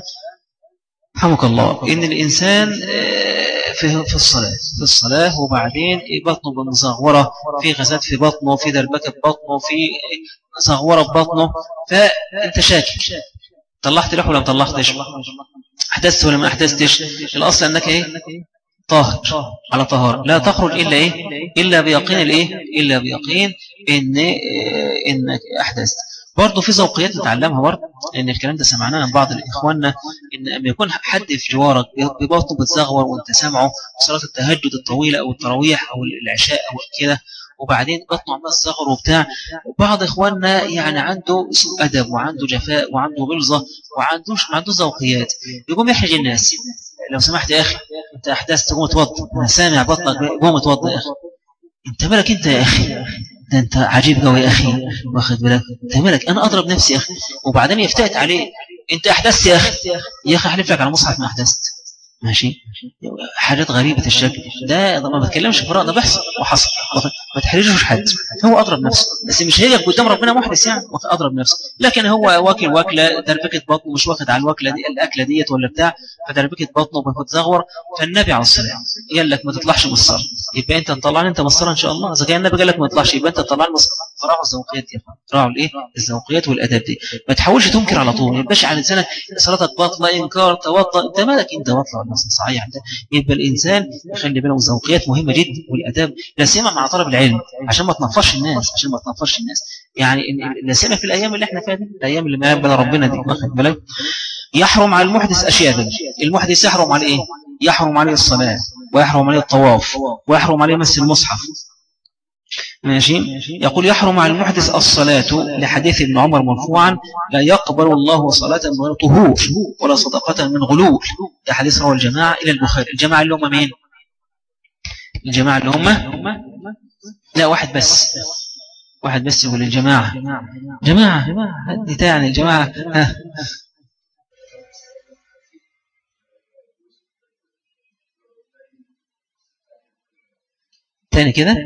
حمك الله إن الإنسان آه، في في الصلاة في الصلاة وبعدين بطنه مزغورة في غازات في بطنه في دربكة في بطنه في صغورة في بطنه فأنت شاكك طلعت له ولا ما طلعتش أحدثت ولا ما أحدثتش الأصل أنك إيه طاهر على طهارة لا تخرج إلا إيه إلا بيقين الإيه إلا بيقين إن إنك أحدثت برضه في ذوقيات نتعلمها برضه لأن الكلام ده سمعناه من بعض إخواننا إن أما يكون حد في جوارك ببطنه بتزغور وأنت سامعه صلاة التهجد الطويلة أو التراويح أو العشاء أو كده وبعدين بطنه عمال صغر وبتاع بعض إخواننا يعني عنده سوء أدب وعنده جفاء وعنده غلظة وعندوش ما عنده ذوقيات يقوم يحرج الناس لو سمحت يا أخي أنت أحداث تقوم توضى أنا سامع بطنك قوم توضى يا أخي أنت مالك أنت يا أخي ده أنت عجيب قوي يا أخي واخد بالك أنت مالك أنا أضرب نفسي يا أخي وبعدين يفتأت عليه أنت أحدثت يا أخي يا أخي أحلف لك على مصحف ما أحدثت ماشي حاجات غريبة الشكل ده ما بتكلمش في ده بحث وحصل ما تحرجوش حد هو أضرب نفسه بس مش هيجي قدام ربنا محدث يعني أضرب نفسه لكن هو واكل واكلة دربكة بطنه مش واخد على الواكلة دي الأكلة ديت ولا بتاع فدربكة بطنه بتزغور فالنبي عليه الصلاة قال لك ما تطلعش من الصلاة يبقى أنت تطلعني أنت من الصلاة إن شاء الله إذا كان النبي قال لك ما تطلعش يبقى أنت تطلعني من الصلاة راعوا الذوقيات دي راعوا الإيه الذوقيات والأداب دي ما تحاولش تنكر على طول ما يبقاش على لسانك صلاتك باطلة إنكار توضأ أنت مالك أنت باطلة صحيح يبقى الإنسان يخلي باله الذوقيات مهمة جدا والأداب لا سيما مع طلب العلم عشان ما تنفرش الناس عشان ما تنفرش الناس يعني لا سيما في الأيام اللي احنا فيها دي الأيام اللي ما يقبل ربنا دي واخد بالك يحرم على المحدث أشياء دي المحدث يحرم عليه إيه يحرم عليه الصلاة ويحرم عليه الطواف ويحرم عليه مس المصحف ماشي يقول يحرم على المحدث الصلاة لحديث ابن عمر مرفوعا لا يقبل الله صلاة من طهور ولا صدقة من غلول ده حديث رواه الجماعة إلى البخاري الجماعة اللي هم مين الجماعة اللي هم لا واحد بس واحد بس يقول الجماعة جماعة دي تعني الجماعة ها تاني كده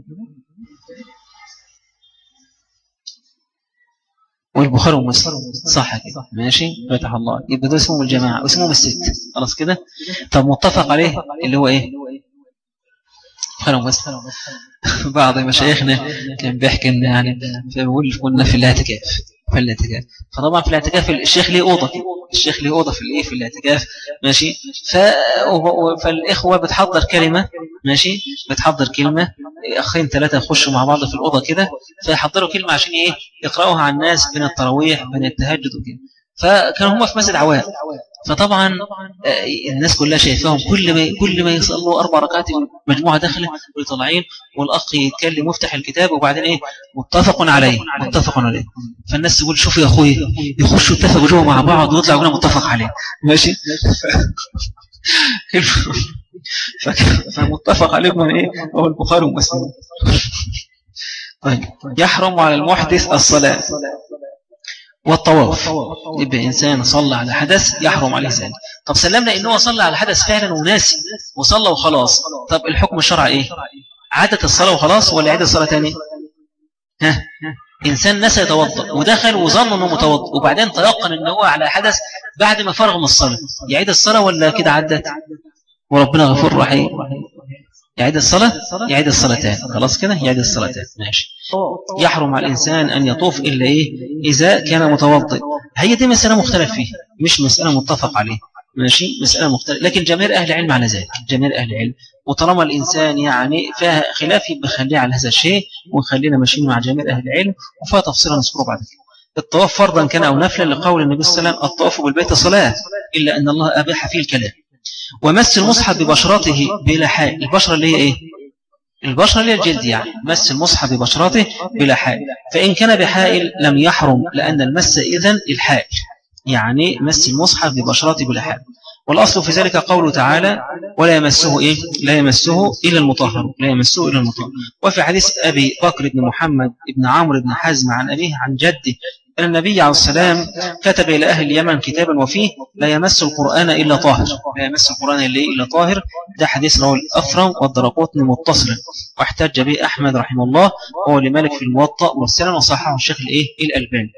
والبخاري ومسلم صح كده ماشي فتح الله يبقى ده اسمهم الجماعة واسمهم الست خلاص كده طب متفق عليه اللي هو ايه بخاري ومسلم بعض مشايخنا كان بيحكي ان يعني فبيقول كنا في الاعتكاف في الاعتكاف فطبعا في الاعتكاف الشيخ ليه اوضه الشيخ ليه اوضه في الايه في الاعتكاف ماشي ف... فالاخوه بتحضر كلمه ماشي بتحضر كلمه اخين ثلاثه يخشوا مع بعض في الاوضه كده فيحضروا كلمه عشان ايه يقراوها على الناس بين التراويح بين التهجد وكده فكانوا هم في مسجد عوام فطبعا آه، الناس كلها شايفاهم كل ما كل ما يصلوا اربع ركعات مجموعه داخله وطالعين والاخ يتكلم ويفتح الكتاب وبعدين ايه متفق عليه متفق عليه فالناس تقول شوف يا اخوي يخشوا يتفقوا جوه مع بعض ويطلعوا هنا متفق عليه ماشي فمتفق عليكم ايه هو البخاري ومسلم طيب يحرم على المحدث الصلاه والطواف يبقى إنسان صلى على حدث يحرم عليه ذلك طب سلمنا إنه صلى على حدث فعلا وناسي وصلى وخلاص طب الحكم الشرعي إيه عادة الصلاة وخلاص ولا عادة الصلاة تاني ها إنسان نسى يتوضأ ودخل وظن أنه متوضأ وبعدين تيقن أنه هو على حدث بعد ما فرغ من الصلاة يعيد الصلاة ولا كده عدت وربنا غفور رحيم يعيد الصلاة يعيد الصلاتين خلاص كده يعيد الصلاتين ماشي يحرم على الإنسان أن يطوف إلا إيه إذا كان متوضئ هي دي مسألة مختلف فيها مش مسألة متفق عليه ماشي مسألة مختلفة لكن جميع أهل العلم على ذلك جميع أهل العلم وطالما الإنسان يعني فيها خلاف بخليه على هذا الشيء ونخلينا ماشيين مع جميع أهل العلم وفيها تفصيلا نذكره بعد كده الطواف فرضا كان أو نفلا لقول النبي صلى الله عليه وسلم الطواف بالبيت صلاة إلا أن الله أباح فيه الكلام ومس المصحف ببشرته بلا حال البشرة اللي هي إيه البشرة اللي الجلد يعني مس المصحف ببشرته بلا حائل فإن كان بحائل لم يحرم لأن المس إذن الحائل يعني مس المصحف ببشرته بلا حائل والأصل في ذلك قوله تعالى ولا يمسه إيه؟ لا يمسه إلا المطهر لا يمسه إلا المطهر وفي حديث أبي بكر بن محمد بن عمرو بن حزم عن أبيه عن جده أن النبي عليه السلام كتب إلى أهل اليمن كتابا وفيه لا يمس القرآن إلا طاهر لا يمس القرآن إلا طاهر ده حديث رواه الأفرم والدرقوطني متصلا واحتج به أحمد رحمه الله وهو لمالك في الموطأ مرسلا وصححه الشيخ الإيه الألباني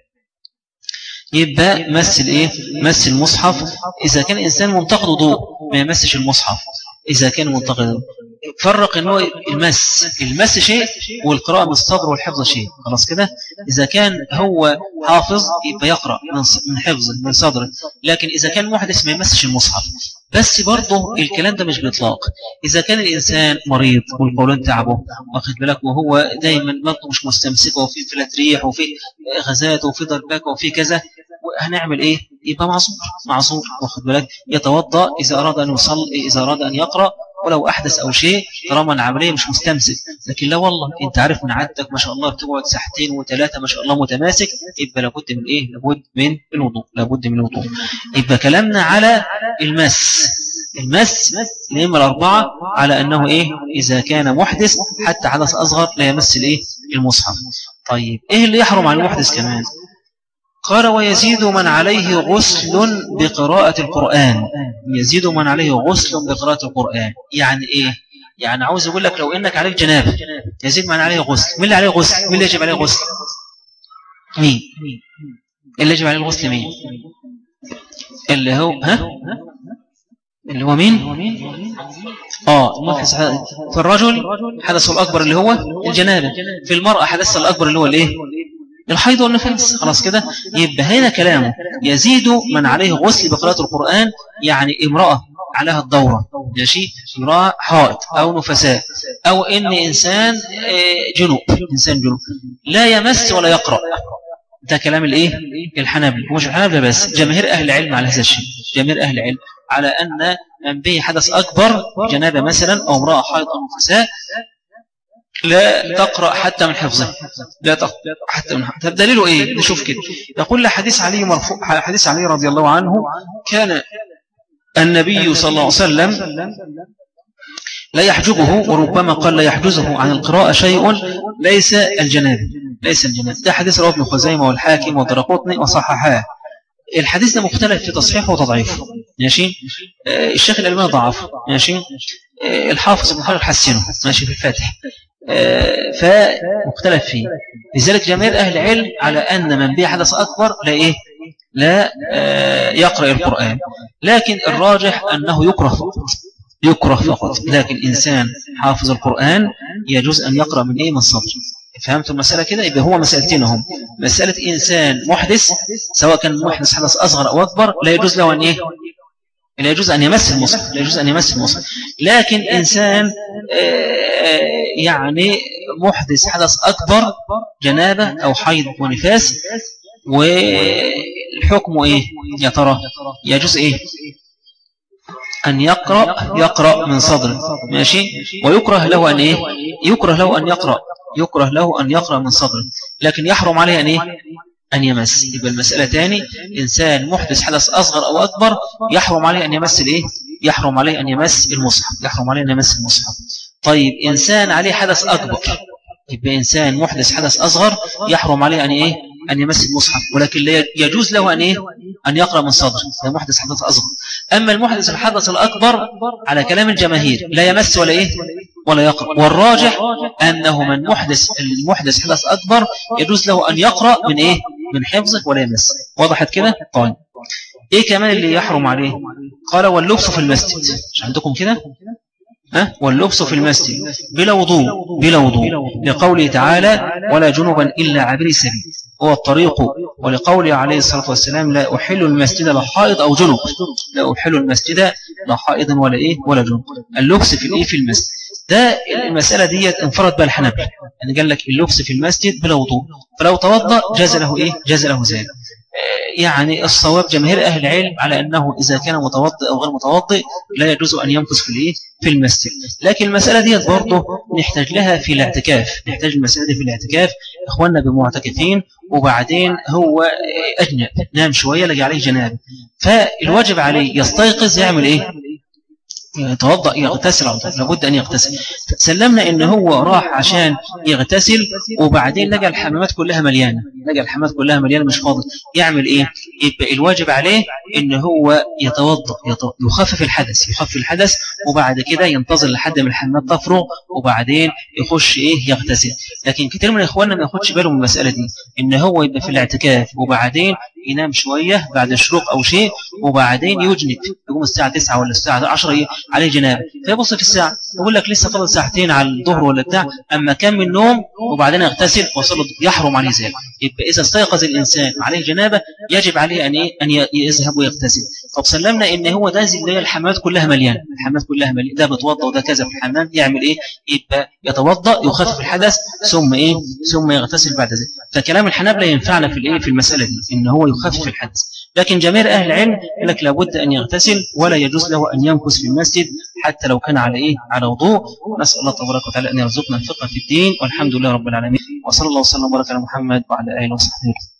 يبقى مس الايه مس المصحف اذا كان انسان منتقد وضوء ما يمسش المصحف اذا كان منتقد فرق ان هو المس المس شيء والقراءه من الصدر والحفظ شيء خلاص كده اذا كان هو حافظ يبقى يقرا من حفظه من صدره لكن اذا كان محدث ما يمسش المصحف بس برضه الكلام ده مش بإطلاق إذا كان الإنسان مريض والقولون تعبه واخد بالك وهو دايما برضه مش مستمسكه وفي انفلات ريح وفي غازات وفي ضربات وفي كذا هنعمل إيه؟ يبقى معصور معصور واخد بالك يتوضأ إذا أراد أن يصلي إذا أراد أن يقرأ ولو أحدث أو شيء طالما العملية مش مستمسك لكن لا والله أنت عارف من عادتك ما شاء الله بتقعد ساعتين وثلاثة ما شاء الله متماسك يبقى لابد من إيه لابد من الوضوء لابد من الوضوء يبقى كلامنا على المس المس الأئمة الأربعة على أنه إيه إذا كان محدث حتى حدث أصغر لا يمس الإيه المصحف طيب إيه اللي يحرم على المحدث كمان قال ويزيد من عليه غسل بقراءة القرآن يزيد من عليه غسل بقراءة القرآن يعني إيه يعني عاوز أقول لك لو إنك عليك جنابة يزيد من عليه غسل مين اللي عليه غسل مين اللي يجب عليه غسل مين اللي يجب عليه الغسل مين اللي هو ها اللي هو مين اه في الرجل حدثه الأكبر اللي هو الجنابة في المرأة حدثها الأكبر اللي هو الايه الحيض والنفاس خلاص كده يبقى هنا كلامه يزيد من عليه غسل بقراءة القرآن يعني امرأة عليها الدورة ماشي امرأة حائط أو نفساء أو إن إنسان آه، جنوب إنسان جنوب لا يمس ولا يقرأ ده كلام الايه الحنابلة ومش الحنابلة بس جماهير أهل العلم على هذا الشيء جماهير أهل العلم على أن من به حدث أكبر جنابة مثلا أو امرأة حائط أو نفساء لا تقرأ حتى من حفظه لا تقرأ حتى من حفظه دليله ايه نشوف كده يقول حديث علي مرفوع حديث علي رضي الله عنه كان النبي صلى الله عليه وسلم لا يحجبه وربما قال لا يحجزه عن القراءة شيء ليس الجناب ليس الجناب ده حديث رواه ابن خزيمة والحاكم ودرقطني وصححاه الحديث ده مختلف في تصحيحه وتضعيفه ماشي آه، الشيخ الألباني ضعف ماشي آه، الحافظ ابن حجر حسنه ماشي في الفاتح آه، فمختلف فيه لذلك جماهير أهل العلم على أن من بيه حدث أكبر لا إيه لا آه، يقرأ القرآن لكن الراجح أنه يكره فقط يكره فقط لكن إنسان حافظ القرآن يجوز أن يقرأ من إيه من الصدر فهمتوا المسألة كده يبقى هو مسألتين هم مسألة إنسان محدث سواء كان محدث حدث أصغر أو أكبر لا يجوز له أن إيه لا يجوز أن يمس المصحف لا يجوز أن يمس المصحف لكن إنسان آه، يعني محدث حدث أكبر جنابة أو حيض ونفاس والحكم إيه يا ترى يجوز إيه أن يقرأ يقرأ من صدره ماشي ويكره له أن إيه يكره له أن يقرأ يكره له أن يقرأ من صدره لكن يحرم عليه أن إيه أن يمس يبقى المسألة تاني إنسان محدث حدث أصغر أو أكبر يحرم عليه أن يمس الإيه يحرم عليه أن يمس المصحف يحرم عليه أن يمس المصحف طيب إنسان عليه حدث أكبر يبقى إنسان محدث حدث أصغر يحرم عليه أن إيه أن يمس المصحف ولكن لا يجوز له أن إيه أن يقرأ من صدر ده محدث حدث أصغر أما المحدث الحدث الأكبر على كلام الجماهير لا يمس ولا إيه ولا يقرأ والراجح أنه من محدث المحدث حدث أكبر يجوز له أن يقرأ من إيه من حفظه ولا يمس وضحت كده طيب إيه كمان اللي يحرم عليه قال واللبس في المسجد مش عندكم كده ها واللبس في المسجد بلا وضوء بلا وضوء لقوله تعالى ولا جنبا إلا عبر سبيل هو الطريق ولقوله عليه الصلاة والسلام لا أحل المسجد لا حائض أو جنب لا أحل المسجد لا حائض ولا إيه ولا جنب اللبس في الإيه في المسجد ده المسألة دي انفرد بها الحنبل يعني قال لك اللبس في المسجد بلا وضوء فلو توضأ جاز له إيه جاز له ذلك يعني الصواب جماهير أهل العلم على أنه إذا كان متوضئ أو غير متوضئ لا يجوز أن يمكث في الإيه في المسجد لكن المسألة دي برضه نحتاج لها في الاعتكاف نحتاج المسألة دي في الاعتكاف إخواننا بمعتكفين وبعدين هو أجنب نام شوية لقى عليه جناب فالواجب عليه يستيقظ يعمل إيه يتوضأ يغتسل لابد أن يغتسل سلمنا إن هو راح عشان يغتسل وبعدين لقى الحمامات كلها مليانة لقى الحمامات كلها مليانة مش فاضي يعمل إيه يبقى الواجب عليه إن هو يتوضأ يخفف الحدث يخفف الحدث وبعد كده ينتظر لحد ما الحمامات تفرغ وبعدين يخش إيه يغتسل لكن كتير من إخواننا ما ياخدش باله من المسألة دي إن هو يبقى في الاعتكاف وبعدين ينام شوية بعد الشروق أو شيء وبعدين يجنب يقوم الساعة 9 ولا الساعة 10 عليه جنابه فيبص في الساعة يقول لك لسه فضل ساعتين على الظهر ولا بتاع أما كان من النوم وبعدين يغتسل وصل يحرم عليه ذلك يبقى إذا استيقظ الإنسان عليه جنابة يجب عليه أن إيه؟ أن يذهب ويغتسل طب سلمنا إن هو ده اللي هي الحمامات كلها مليانة الحمامات كلها مليانة ده بيتوضا وده كذا في الحمام يعمل إيه يبقى يتوضا يخفف الحدث ثم إيه ثم يغتسل بعد ذلك فكلام الحنابلة ينفعنا في الإيه في المسألة دي إن هو يخفف الحدث لكن جماهير أهل العلم يقول لك لابد أن يغتسل ولا يجوز له أن يمكث في المسجد حتى لو كان على إيه على وضوء نسأل الله تبارك وتعالى أن يرزقنا الفقه في الدين والحمد لله رب العالمين وصلى الله وسلم وبارك على محمد وعلى آله وصحبه